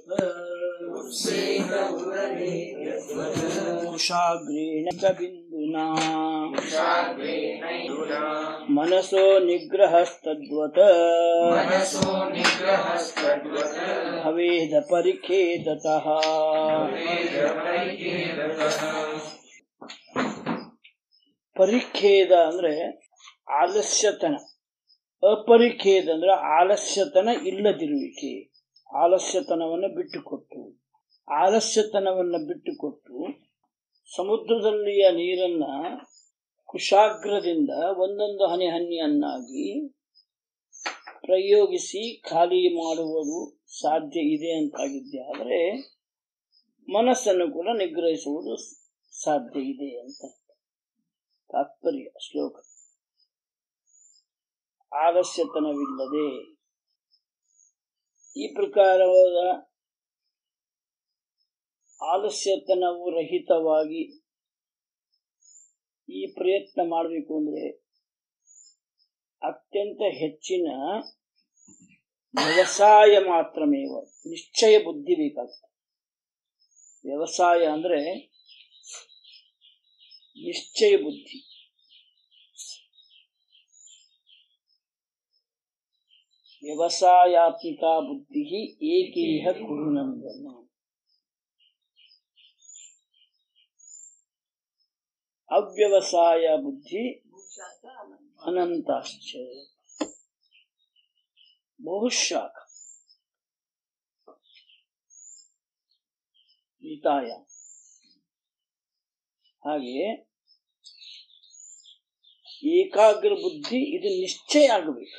ಕುಶಾಗ್ರೇಣ ಚ ಬಿಂದುನಾ ಮನಸೋ ನಿಗ್ರಹಸ್ತದ್ವತ मनसो निग्रहस्तद्वत् ಭವೇದ ಪರಿಖೇದತಃ वेदपरिच्छेदतः ಪರಿಖೇದ ಅಂದ್ರೆ ಆಲಸ್ಯತನ ಅಪರಿಖೇದ ಅಂದ್ರೆ ಆಲಸ್ಯತನ ಇಲ್ಲದಿರುವಿಕೆ ಆಲಸ್ಯತನವನ್ನು ಬಿಟ್ಟುಕೊಟ್ಟು ಆಲಸ್ಯತನವನ್ನು ಬಿಟ್ಟುಕೊಟ್ಟು ಸಮುದ್ರದಲ್ಲಿಯ ನೀರನ್ನ ಕುಶಾಗ್ರದಿಂದ ಒಂದೊಂದು ಹನಿ ಹನಿಯನ್ನಾಗಿ ಪ್ರಯೋಗಿಸಿ ಖಾಲಿ ಮಾಡುವುದು ಸಾಧ್ಯ ಇದೆ ಅಂತಾಗಿದ್ದೆ ಆದರೆ ಮನಸ್ಸನ್ನು ಕೂಡ ನಿಗ್ರಹಿಸುವುದು ಸಾಧ್ಯ ಇದೆ ಅಂತ ತಾತ್ಪರ್ಯ ಶ್ಲೋಕ ಆಲಸ್ಯತನವಿಲ್ಲದೆ ಈ ಪ್ರಕಾರವಾದ ಆಲಸ್ಯತನವು ರಹಿತವಾಗಿ ಈ ಪ್ರಯತ್ನ ಮಾಡಬೇಕು ಅಂದ್ರೆ ಅತ್ಯಂತ ಹೆಚ್ಚಿನ ವ್ಯವಸಾಯ ಮಾತ್ರಮೇವ ನಿಶ್ಚಯ ಬುದ್ಧಿ ಬೇಕಾಗ್ತದೆ ವ್ಯವಸಾಯ ಅಂದ್ರೆ ನಿಶ್ಚಯ ಬುದ್ಧಿ ವ್ಯವಸಾಯಾತ್ಮಿಕ ಬುದ್ಧಿ ಏಕೇಹ ಕುರುನಂದನ ಅವ್ಯವಸಾಯ ಬುದ್ಧಿ ಅನಂತಾಶ್ಚ ಬಹುಶಾಖ ಗೀತಾಯ ಹಾಗೆಯೇ ಏಕಾಗ್ರ ಬುದ್ಧಿ ಇದು ನಿಶ್ಚಯ ಆಗಬೇಕು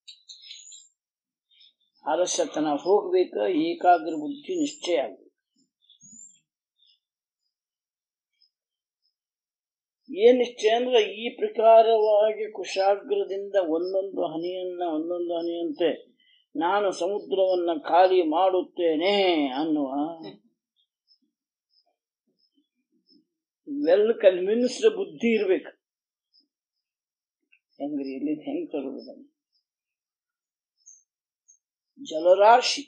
ಆಲಸ್ಯತನ ಹೋಗ್ಬೇಕು ಏಕಾಗ್ರ ಬುದ್ಧಿ ನಿಶ್ಚಯ ಆಗಬೇಕು ಏನ್ ನಿಶ್ಚಯ ಅಂದ್ರೆ ಈ ಪ್ರಕಾರವಾಗಿ ಕುಶಾಗ್ರದಿಂದ ಒಂದೊಂದು ಹನಿಯನ್ನ ಒಂದೊಂದು ಹನಿಯಂತೆ ನಾನು ಸಮುದ್ರವನ್ನ ಖಾಲಿ ಮಾಡುತ್ತೇನೆ ಅನ್ನುವ ವೆಲ್ ಕನ್ವಿನ್ಸ್ಡ್ ಬುದ್ಧಿ ಇರ್ಬೇಕು ಹೆಂಗ್ರಿ ಇಲ್ಲಿ ಹೆಂಗ್ ತರುವುದನ್ನು ಜಲರಾಶಿ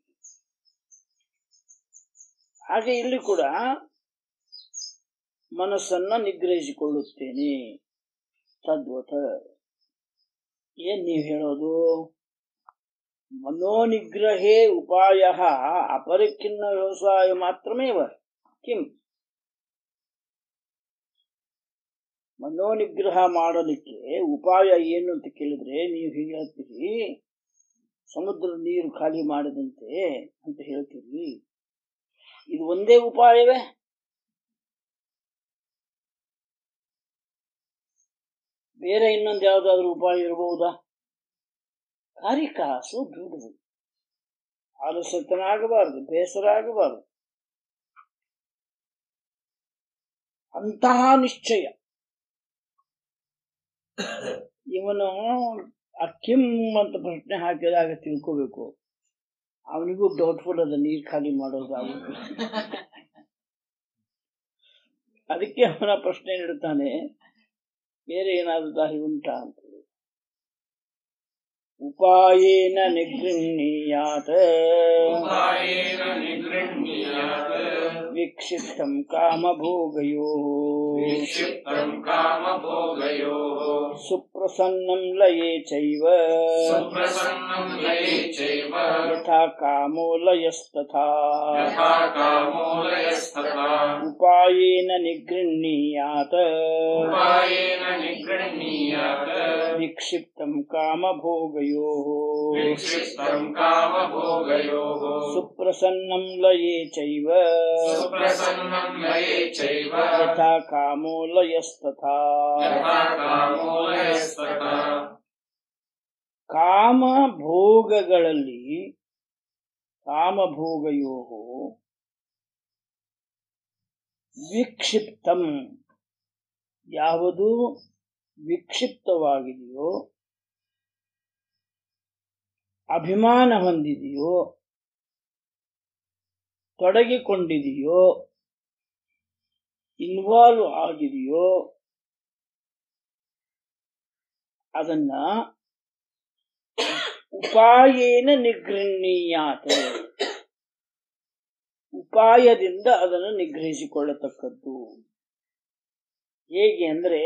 ಹಾಗೆ ಇಲ್ಲಿ ಕೂಡ ಮನಸ್ಸನ್ನ ನಿಗ್ರಹಿಸಿಕೊಳ್ಳುತ್ತೇನೆ ತದ್ವತ ಏನ್ ನೀವು ಹೇಳೋದು ಮನೋನಿಗ್ರಹೇ ಉಪಾಯ ಅಪರಿಖಿನ್ನ ವ್ಯವಸಾಯ ಮಾತ್ರಮೇವ ಕಿಂ ಮನೋನಿಗ್ರಹ ಮಾಡಲಿಕ್ಕೆ ಉಪಾಯ ಏನು ಅಂತ ಕೇಳಿದ್ರೆ ನೀವು ಹೀಗೆ ಹೇಳ್ತೀರಿ ಸಮುದ್ರ ನೀರು ಖಾಲಿ ಮಾಡದಂತೆ ಅಂತ ಹೇಳ್ತೀರಿ ಇದು ಒಂದೇ ಉಪಾಯವೇ ಬೇರೆ ಇನ್ನೊಂದು ಯಾವ್ದಾದ್ರು ಉಪಾಯ ಇರಬಹುದಾ ಕಾರಿಕಾಸು ಬಿಡುವುದು ಆಲಸ್ಯತನ ಆಗಬಾರದು ಬೇಸರ ಆಗಬಾರದು ಅಂತಹ ನಿಶ್ಚಯ ಇವನು ಆ ಕಿಮ್ ಅಂತ ಪ್ರಶ್ನೆ ಹಾಕಿದಾಗ ತಿಳ್ಕೋಬೇಕು ಅವನಿಗೂ ಡೌಟ್ಫುಲ್ ಅದ ನೀರ್ ಖಾಲಿ ಮಾಡೋದು ಅದಕ್ಕೆ ಅವನ ಪ್ರಶ್ನೆ ಇಡ್ತಾನೆ ಬೇರೆ ಏನಾದ್ರು ದಾರಿ ಉಂಟಾ ಅಂತ ಉಪಾಯೇನ ನಿಗೃಹೀಯಾತ್ उपायेन निगृह्णीयात् ವಿಕ್ಷಿಪ್ತಂ ಕಾಮಭೋಗಯೋ विक्षिप्तम् कामभोगयोः ಸುಪ್ರಸನ್ನಂ ಲಯೇ ಚೈವ सुप्रसन्नम् लये चैव ಯಥಾ ಕಾಮೋ ಲಯಸ್ತಥಾ यथा कामोलयस्तथा ಉಪಾಯೇನ ನಿಗೃಹೀಯಾತ್ उपायेन निगृह्णीयात् ವಿಕ್ಷಿಪ್ತಂ ಕಾಮಭೋಗಯೋ विक्षिप्तम् कामभोगयोः ಸುಪ್ರಸನ್ನಂ ಲಯೇ ಚೈವ सुप्रसन्नम् लये चैव ಯಥಾ ಕಾಮೋ ಲಯಸ್ತಥಾ यथा कामोलयस्तथा ಕಾಮ ಭೋಗಗಳಲ್ಲಿ ಕಾಮಭೋಗಯೋ ವಿಕ್ಷಿಪ್ತಂ ಯಾವುದು ವಿಕ್ಷಿಪ್ತವಾಗಿದೆಯೋ ಅಭಿಮಾನ ಹೊಂದಿದೆಯೋ ತೊಡಗಿಕೊಂಡಿದೆಯೋ ಇನ್ವಾಲ್ವ್ ಆಗಿದೆಯೋ ಅದನ್ನ ಉಪಾಯೇನ ನಿಗೃಹೀಯಾತ ಉಪಾಯದಿಂದ ಅದನ್ನು ನಿಗ್ರಹಿಸಿಕೊಳ್ಳತಕ್ಕದ್ದು ಹೇಗೆ ಅಂದ್ರೆ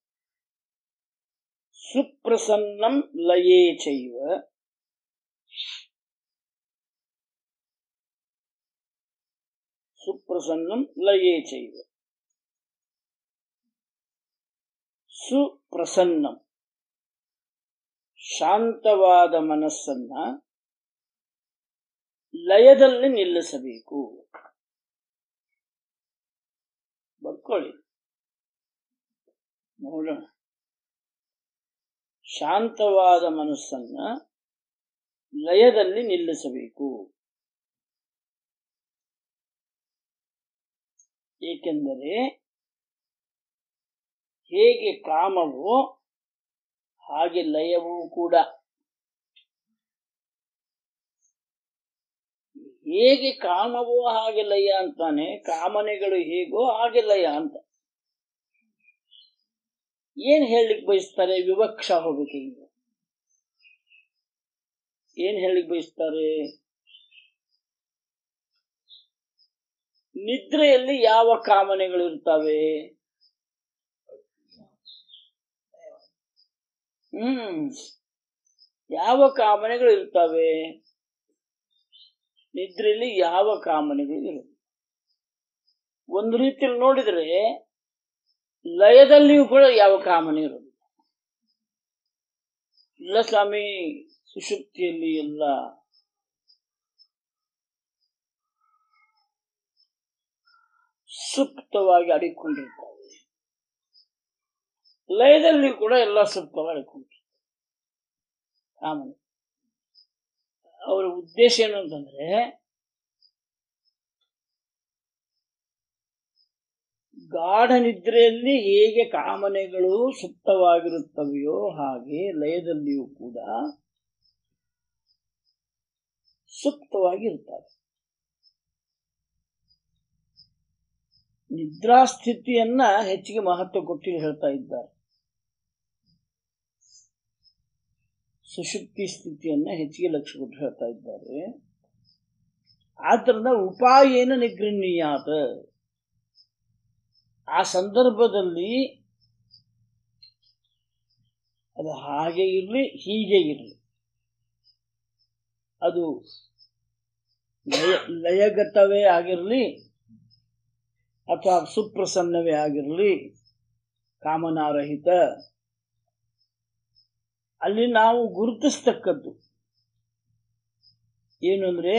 ಸುಪ್ರಸನ್ನಂ ಲಯೇ ಚೈವ ಸುಪ್ರಸನ್ನಂ ಲಯೇ ಚೈವ ಸುಪ್ರಸನ್ನಂ ಶಾಂತವಾದ ಮನಸ್ಸನ್ನ ಲಯದಲ್ಲಿ ನಿಲ್ಲಿಸಬೇಕು ಬರ್ಕೊಳ್ಳಿ ನೋಡೋಣ ಶಾಂತವಾದ ಮನಸ್ಸನ್ನ ಲಯದಲ್ಲಿ ನಿಲ್ಲಿಸಬೇಕು ಏಕೆಂದರೆ ಹೇಗೆ ಕಾಮವೋ ಹಾಗೆ ಲಯವೂ ಕೂಡ ಹೇಗೆ ಕಾಮವೋ ಹಾಗೆ ಲಯ ಅಂತಾನೆ ಕಾಮನೆಗಳು ಹೇಗೋ ಹಾಗೆ ಲಯ ಅಂತ ಏನ್ ಹೇಳಲಿಕ್ಕೆ ಬಯಸ್ತಾರೆ ವಿವಕ್ಷ ಹೋಗ್ಬೇಕು ಈಗ ಏನ್ ಹೇಳಲಿಕ್ಕೆ ಬಯಸ್ತಾರೆ ನಿದ್ರೆಯಲ್ಲಿ ಯಾವ ಕಾಮನೆಗಳು ಇರ್ತವೆ ಹ್ಮ್ ಯಾವ ಕಾಮನೆಗಳು ಇರ್ತವೆ ನಿದ್ರೆಯಲ್ಲಿ ಯಾವ ಕಾಮನೆಗಳು ಇರುತ್ತೆ ಒಂದು ರೀತಿಯಲ್ಲಿ ನೋಡಿದ್ರೆ ಲಯದಲ್ಲಿಯೂ ಕೂಡ ಯಾವ ಕಾಮನೆ ಇರೋದು ಇಲ್ಲ ಸ್ವಾಮಿ ಸುಷುಪ್ತಿಯಲ್ಲಿ ಎಲ್ಲ ಸುಪ್ತವಾಗಿ ಅಡಿಕೊಂಡಿರ್ತಾವೆ ಲಯದಲ್ಲಿ ಕೂಡ ಎಲ್ಲ ಸುಪ್ತವಾಗಿ ಅಡಿಕೊಂಡಿರ್ತಾರೆ ಕಾಮನೆ ಅವರ ಉದ್ದೇಶ ಏನು ಅಂತಂದ್ರೆ ಗಾಢ ನಿದ್ರೆಯಲ್ಲಿ ಹೇಗೆ ಕಾಮನೆಗಳು ಸುಪ್ತವಾಗಿರುತ್ತವೆಯೋ ಹಾಗೆ ಲಯದಲ್ಲಿಯೂ ಕೂಡ ಸುಪ್ತವಾಗಿರುತ್ತವೆ ನಿದ್ರಾಸ್ಥಿತಿಯನ್ನ ಹೆಚ್ಚಿಗೆ ಮಹತ್ವ ಕೊಟ್ಟು ಹೇಳ್ತಾ ಇದ್ದಾರೆ ಸುಷುಪ್ತಿ ಸ್ಥಿತಿಯನ್ನ ಹೆಚ್ಚಿಗೆ ಲಕ್ಷ್ಯ ಕೊಟ್ಟು ಹೇಳ್ತಾ ಇದ್ದಾರೆ ಆದ್ರಿಂದ ಉಪಾಯೇನ ನಿಗೃಹೀಯಾತ ಆ ಸಂದರ್ಭದಲ್ಲಿ ಅದು ಹಾಗೆ ಇರಲಿ ಹೀಗೆ ಇರಲಿ ಅದು ಲಯ ಲಯಗತವೇ ಆಗಿರಲಿ ಅಥವಾ ಸುಪ್ರಸನ್ನವೇ ಆಗಿರಲಿ ಕಾಮನಾರಹಿತ ಅಲ್ಲಿ ನಾವು ಗುರುತಿಸ್ತಕ್ಕದ್ದು ಏನು ಅಂದ್ರೆ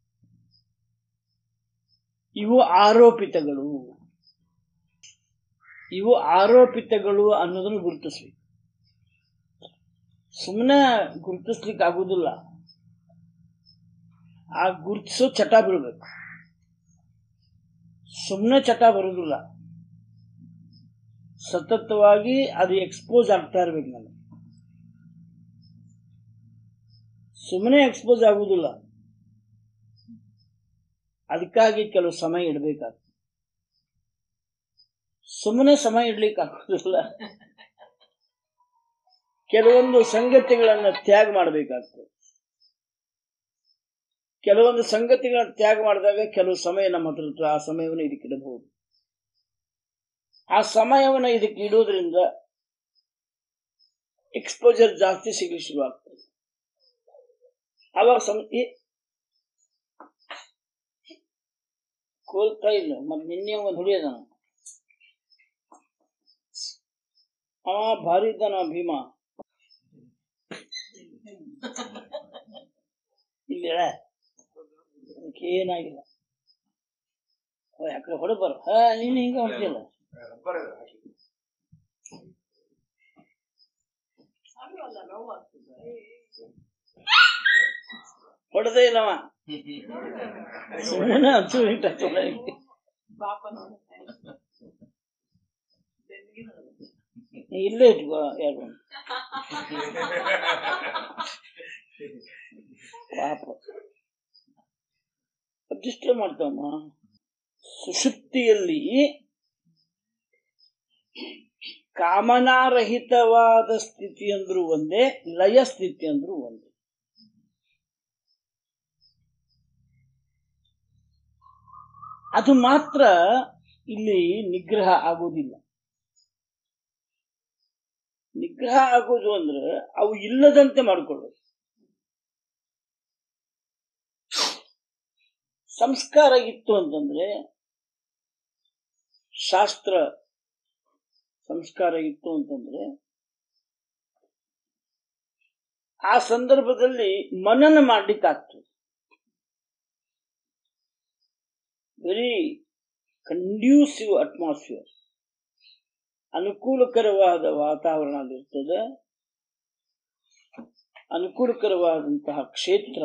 ಇವು ಆರೋಪಿತಗಳು ಇವು ಆರೋಪಿತಗಳು ಅನ್ನೋದನ್ನು ಗುರುತಿಸ್ಬೇಕು ಸುಮ್ಮನೆ ಗುರುತಿಸ್ಲಿಕ್ಕೆ ಆಗುದಿಲ್ಲ ಆ ಗುರುತಿಸೋ ಚಟ ಬೀಳ್ಬೇಕು ಸುಮ್ಮನೆ ಚಟ ಬರುದಿಲ್ಲ ಸತತವಾಗಿ ಅದು ಎಕ್ಸ್ಪೋಸ್ ಆಗ್ತಾ ಇರ್ಬೇಕು ನನಗೆ ಸುಮ್ಮನೆ ಎಕ್ಸ್ಪೋಸ್ ಆಗುವುದಿಲ್ಲ ಅದಕ್ಕಾಗಿ ಕೆಲವು ಸಮಯ ಇಡಬೇಕಾಗ್ತದೆ ಸುಮ್ಮನೆ ಸಮಯ ಇಡ್ಲಿಕ್ಕೆ ಆಗೋದಿಲ್ಲ ಕೆಲವೊಂದು ಸಂಗತಿಗಳನ್ನ ತ್ಯಾಗ ಮಾಡಬೇಕಾಗ್ತದೆ ಕೆಲವೊಂದು ಸಂಗತಿಗಳನ್ನ ತ್ಯಾಗ ಮಾಡಿದಾಗ ಕೆಲವು ಸಮಯ ನಮ್ಮ ಹತ್ರ ಇರ್ತದೆ. ಆ ಸಮಯವನ್ನು ಇದಕ್ಕೆ ಇಡಬಹುದು ಆ ಸಮಯವನ್ನು ಇದಕ್ಕೆ ಇಡೋದ್ರಿಂದ ಎಕ್ಸ್ಪೋಜರ್ ಜಾಸ್ತಿ ಸಿಗಲಿ ಶುರು ಆಗ್ತದೆ ಅವಾಗ ಸಮ ಏ, ಕೋಲ್ತಾ ಇಲ್ಲ ಮತ್ತೆ ನಿನ್ನೆ ಒಂದು ಹುಡಿಯದ ಅವ ಭಾರಿ ಇದ್ದಾನ ಭೀಮ ಇಲ್ಲ ಅದಕ್ಕೆ ಏನಾಗಿಲ್ಲ ಓ, ಯಾಕಡೆ ಹೊಡಬಾರ ಹಾ ನೀನು ಹಿಂಗ ಹೊಡ್ತಿಲ್ಲ ಹೊಡೆದೇ ಇಲ್ಲವ ಸುಮ್ಮನೆ ಹಚ್ಚು ಹಿಟ್ಟ ಇಲ್ಲೇ ಇಟ್ಕೋ ಯಾರು ಪಾಪ ಡಿಸ್ಟರ್ಬ್ ಮಾಡ್ತಾವಮ್ಮ ಸುಷುಪ್ತಿಯಲ್ಲಿ ಕಾಮನಾರಹಿತವಾದ ಸ್ಥಿತಿ ಅಂದ್ರೂ ಒಂದೇ ಲಯ ಸ್ಥಿತಿ ಅಂದ್ರೂ ಒಂದೇ ಅದು ಮಾತ್ರ ಇಲ್ಲಿ ನಿಗ್ರಹ ಆಗೋದಿಲ್ಲ ನಿಗ್ರಹ ಆಗೋದು ಅಂದ್ರೆ ಅವು ಇಲ್ಲದಂತೆ ಮಾಡಿಕೊಳ್ಳೋದು ಸಂಸ್ಕಾರ ಇತ್ತು ಅಂತಂದ್ರೆ ಶಾಸ್ತ್ರ ಸಂಸ್ಕಾರ ಇತ್ತು ಅಂತಂದ್ರೆ ಆ ಸಂದರ್ಭದಲ್ಲಿ ಮನನ ಮಾಡ್ಲಿಕ್ಕಾಗ್ತದೆ ವೆರಿ ಕಂಡ್ಯೂಸಿವ್ ಅಟ್ಮಾಸ್ಫಿಯರ್ ಅನುಕೂಲಕರವಾದ ವಾತಾವರಣ ಅಲ್ಲಿರ್ತದೆ ಅನುಕೂಲಕರವಾದಂತಹ ಕ್ಷೇತ್ರ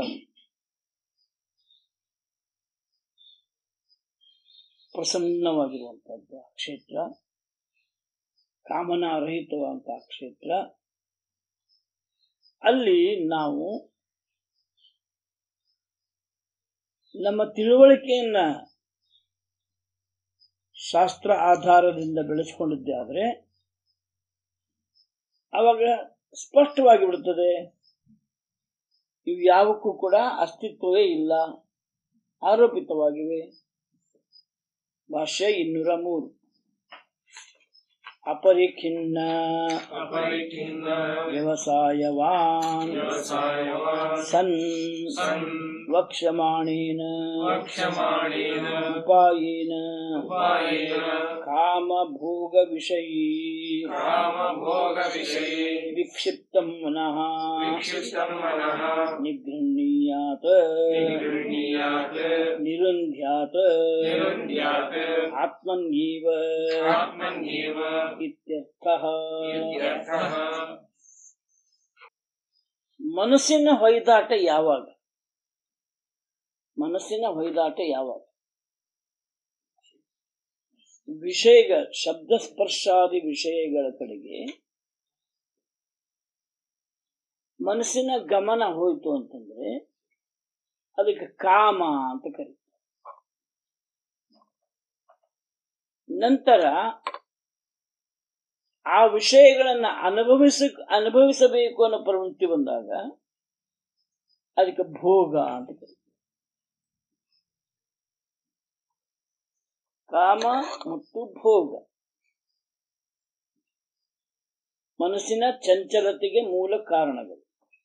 ಪ್ರಸನ್ನವಾಗಿರುವಂತಹದ್ದು ಆ ಕ್ಷೇತ್ರ ಕಾಮನಾರಹಿತವಾದಂತಹ ಕ್ಷೇತ್ರ ಅಲ್ಲಿ ನಾವು ನಮ್ಮ ತಿಳುವಳಿಕೆಯನ್ನ ಶಾಸ್ತ್ರ ಆಧಾರದಿಂದ ಬೆಳೆಸ್ಕೊಂಡಿದ್ದೆ ಆದರೆ ಅವಾಗ ಸ್ಪಷ್ಟವಾಗಿ ಬಿಡುತ್ತದೆ ಇವು ಯಾವಕ್ಕೂ ಕೂಡ ಅಸ್ತಿತ್ವವೇ ಇಲ್ಲ ಆರೋಪಿತವಾಗಿವೆ ಭಾಷ್ಯ ಇನ್ನೂರ ಮೂರು ಅಪರಿಖಿನ್ನ ಅಪರಿಖಿನ್ನ ವ್ಯವಸಾಯವಾನ್ ವ್ಯವಸಾಯವಾನ್ ಸನ್ ಸನ್ ವಕ್ಷಮಾಣೇನ ವಕ್ಷಮಾಣೇನ ಉಪಾಯೇನ ಉಪಾಯೇನ ಕಾಮ ಭೋಗ ವಿಷಯೀ ಕಾಮಭೋಗವಿಷये ವಿಕ್ಷಿಪ್ತಂ ಮನಃ ವಿಕ್ಷಿಪ್ತಂ ಮನಃ ನಿಗೃಹೀಯಾತ್ ನಿಗೃಹೀಯಾತ್ ನಿರುಂಧ್ಯಾತ್ ನಿರುಂಧ್ಯಾತ್ ಆತ್ಮನ್ಯೇವ ಆತ್ಮನ್ಯೇವ ಇತ್ಯರ್ಥಃ ಇತ್ಯರ್ಥಃ ಮನಸ್ಸಿನ ಹೊಯ್ದಾಟ ಯಾವಾಗ ಮನಸ್ಸಿನ ಹೊಯ್ದಾಟ ಯಾವಾಗ ವಿಷಯಗಳ ಶಬ್ದ ಸ್ಪರ್ಶಾದಿ ವಿಷಯಗಳ ಕಡೆಗೆ ಮನಸ್ಸಿನ ಗಮನ ಹೋಯ್ತು ಅಂತಂದ್ರೆ ಅದಕ್ಕೆ ಕಾಮ ಅಂತ ಕರೀತಾರೆ ನಂತರ ಆ ವಿಷಯಗಳನ್ನ ಅನುಭವಿಸ ಅನುಭವಿಸಬೇಕು ಅನ್ನೋ ಪ್ರವೃತ್ತಿ ಬಂದಾಗ ಅದಕ್ಕೆ ಭೋಗ ಅಂತ ಕರೀತಾರೆ ಕಾಮ ಮತ್ತು ಭೋಗ ಮನಸ್ಸಿನ ಚಂಚಲತೆಗೆ ಮೂಲ ಕಾರಣಗಳು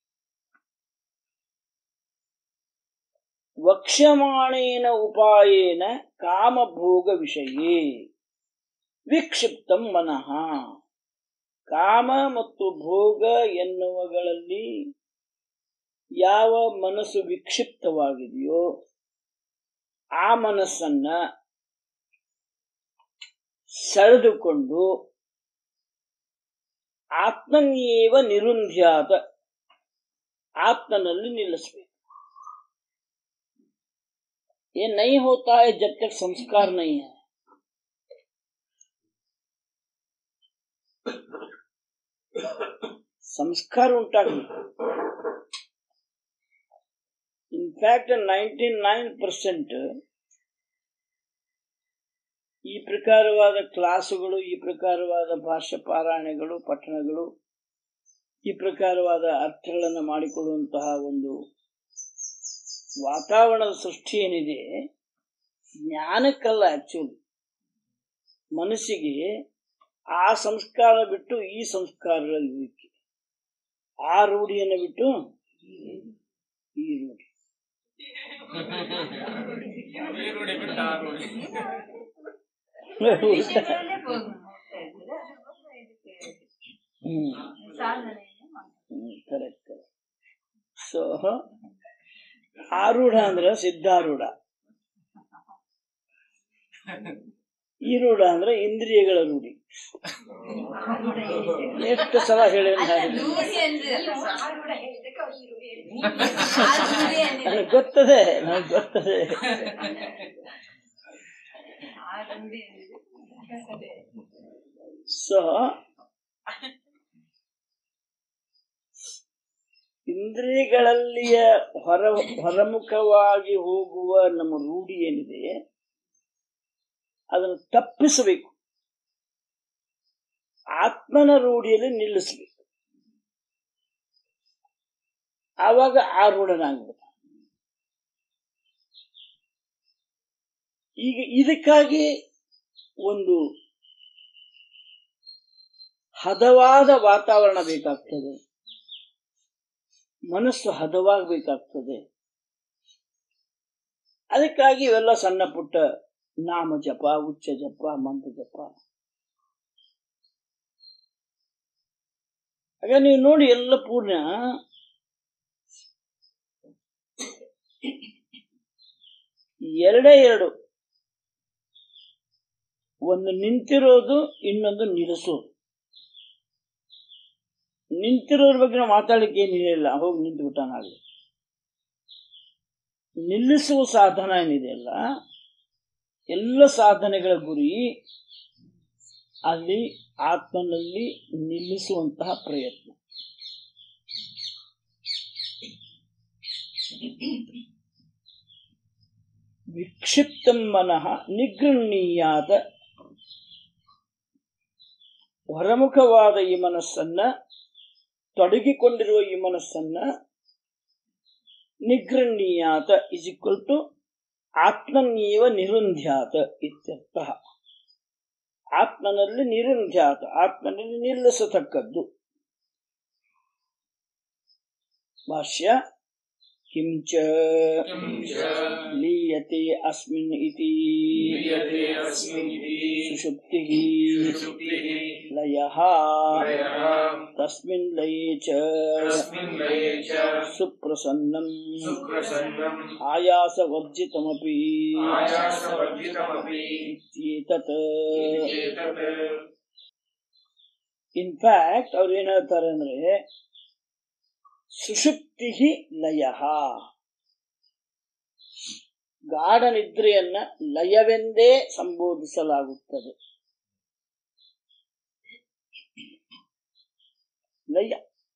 ವಕ್ಷ್ಯಮಾಣೇನ ಉಪಾಯೇನ ಕಾಮಭೋಗ ವಿಷಯೇ ವಿಕ್ಷಿಪ್ತಂ ಮನಃ ಕಾಮ ಮತ್ತು ಭೋಗ ಎನ್ನುವಗಳಲ್ಲಿ ಯಾವ ಮನಸ್ಸು ವಿಕ್ಷಿಪ್ತವಾಗಿದೆಯೋ ಆ ಮನಸ್ಸನ್ನ ಸೆಳೆದುಕೊಂಡು ಆತ್ಮನ್ಯೇವ ನಿರುಂಧ್ಯಾತ ಆತ್ಮನಲ್ಲಿ ನಿಲ್ಲಿಸಬೇಕು ये नहीं होता है जब तक संस्कार नहीं है ಸಂಸ್ಕಾರ ಉಂಟಾಗಬೇಕು ಇನ್ಫ್ಯಾಕ್ಟ್ ನೈಂಟಿ ನೈನ್ ಪರ್ಸೆಂಟ್ ಈ ಪ್ರಕಾರವಾದ ಕ್ಲಾಸುಗಳು ಈ ಪ್ರಕಾರವಾದ ಭಾಷೆ ಪಾರಾಯಣಗಳು ಪಠಣಗಳು ಈ ಪ್ರಕಾರವಾದ ಅರ್ಥಗಳನ್ನು ಮಾಡಿಕೊಳ್ಳುವಂತಹ ಒಂದು ವಾತಾವರಣದ ಸೃಷ್ಟಿ ಏನಿದೆ ಜ್ಞಾನಕ್ಕಲ್ಲ ಆಕ್ಚುಲಿ ಮನಸ್ಸಿಗೆ ಆ ಸಂಸ್ಕಾರ ಬಿಟ್ಟು ಈ ಸಂಸ್ಕಾರಗಳಿಗೆ ಆ ರೂಢಿಯನ್ನು ಬಿಟ್ಟು ಈ ರೂಢಿ ಈ ರೂಢಿ ಬಿಟ್ಟು ಆ ರೂಢಿ ವಿಷಯಗಳಲ್ಲೇ ಹೋಗ್- ಹೋಗ್ತಾ ಇದ್ದೀರಾ? ಅದಕ್ಕೋಸ್ಕರ ಇದಕ್ಕೆ ಹ್ಮ್ ಸಾಧನೆಯನ್ನು ಮಾಡ್ತಾರೆ. ಕರೆಕ್ಟ್ ಕರೆಕ್ಟ್ ಸೊ ಆರೂಢ ಅಂದ್ರೆ ಸಿದ್ಧಾರೂಢ ಈ ರೂಢ ಅಂದ್ರೆ ಇಂದ್ರಿಯಗಳ ರೂಢಿ ಎಷ್ಟು ಸಲ ಹೇಳಿ ಅಲ್ಲ, ರೂಢಿ ಅಂದ್ರೆ ಅಲ್ಲ, ಸಾರೂಢ ಹೇಳಿದ್ದಕ್ಕೆ ಅವ್ರು ಈ ರೂಢಿ ಹೇಳಿದ್ರು. ಆ ರೂಢಿ ಅನ್ನಿಲ್ಲ. ನನಗೆ ಗೊತ್ತದೆ ನನಗೆ ಗೊತ್ತದೆ ಆ ರೂಢಿ ಅನ್ನಿಲ್ಲ. ಸೊ ಇಂದ್ರಿಯಗಳಲ್ಲಿಯ ಹೊರ ಹೊರಮುಖವಾಗಿ ಹೋಗುವ ನಮ್ಮ ರೂಢಿ ಏನಿದೆ ಅದನ್ನು ತಪ್ಪಿಸಬೇಕು ಆತ್ಮನ ರೂಢಿಯಲ್ಲಿ ನಿಲ್ಲಿಸಬೇಕು ಆವಾಗ ಆರೂಢನಾಗ್ಬೇಕು ಈಗ ಇದಕ್ಕಾಗಿ ಒಂದು ಹದವಾದ ವಾತಾವರಣ ಬೇಕಾಗ್ತದೆ ಮನಸ್ಸು ಹದವಾಗಬೇಕಾಗ್ತದೆ ಅದಕ್ಕಾಗಿ ಇವೆಲ್ಲ ಸಣ್ಣ ಪುಟ್ಟ ನಾಮ ಜಪ ಉಚ್ಚ ಜಪ ಮಂತ್ರ ಜಪ ಆಗ ನೀವು ನೋಡಿ ಎಲ್ಲ ಪೂರ್ಣ ಎರಡೇ ಎರಡು ಒಂದು ನಿಂತಿರೋದು ಇನ್ನೊಂದು ನಿಲ್ಲಿಸೋದು ನಿಂತಿರೋದ್ರ ಬಗ್ಗೆ ನಾವು ಮಾತಾಡ್ಲಿಕ್ಕೆ ಏನಿಲ್ಲ ಹೋಗಿ ನಿಂತು ಬಿಟ್ಟಾನಾಗಲಿ ನಿಲ್ಲಿಸುವ ಸಾಧನ ಏನಿದೆಯಲ್ಲ ಎಲ್ಲ ಸಾಧನೆಗಳ ಗುರಿ ಅಲ್ಲಿ ಆತ್ಮನಲ್ಲಿ ನಿಲ್ಲಿಸುವಂತಹ ಪ್ರಯತ್ನ ವಿಕ್ಷಿಪ್ತ ಮನಃ ನಿಗೃಹೀಯಾದ ಹೊರಮುಖವಾದ ಈ ಮನಸ್ಸನ್ನ ತೊಡಗಿಕೊಂಡಿರುವ ಈ ಮನಸ್ಸನ್ನ ನಿಗೃಹೀಯಾತ ಇಸ್ ಈಕ್ವಲ್ ಟು ಆತ್ಮನ್ಯೇವ ನಿರುಂಧ್ಯಾತ ಇತ್ಯರ್ಥ ಆತ್ಮನಲ್ಲಿ ನಿರುಂಧ್ಯಾತ ಆತ್ಮನಲ್ಲಿ ನಿಲ್ಲಿಸತಕ್ಕದ್ದು ಭಾಷ್ಯ ಕಿಂಚ ಕಿಂಚ ಲೀಯತೆ ಅಸ್ಮಿನ್ ಇತಿ ಕ್ರಿಯತೆ ಅಸ್ಮಿನ್ ಇತಿ ಸುಷುಪ್ತಿಃ ಸುಷುಪ್ತಿಃ ಲಯಃ ಲಯಃ ತಸ್ಮಿನ್ ಲಯೇ ಚ ತಸ್ಮಿನ್ ಲಯೇ ಚ ಸುಪ್ರಸನ್ನಂ ಸುಪ್ರಸನ್ನಂ ಆಯಾಸವರ್ಜಿತಮಪಿ ಆಯಾಸವರ್ಜಿತಮಪಿ ಇತ್ಯೇತತ್ ಇತ್ಯೇತತ್ ಇನ್ಫ್ಯಾಕ್ಟ್ ಅವ್ರು ಏನ್ ಹೇಳ್ತಾರೆ ಅಂದ್ರೆ ಸುಷುಪ್ತಿ ಲಯ ಗಾಢ ನಿದ್ರೆಯನ್ನ ಲಯವೆಂದೇ ಸಂಬೋಧಿಸಲಾಗುತ್ತದೆ ಲಯ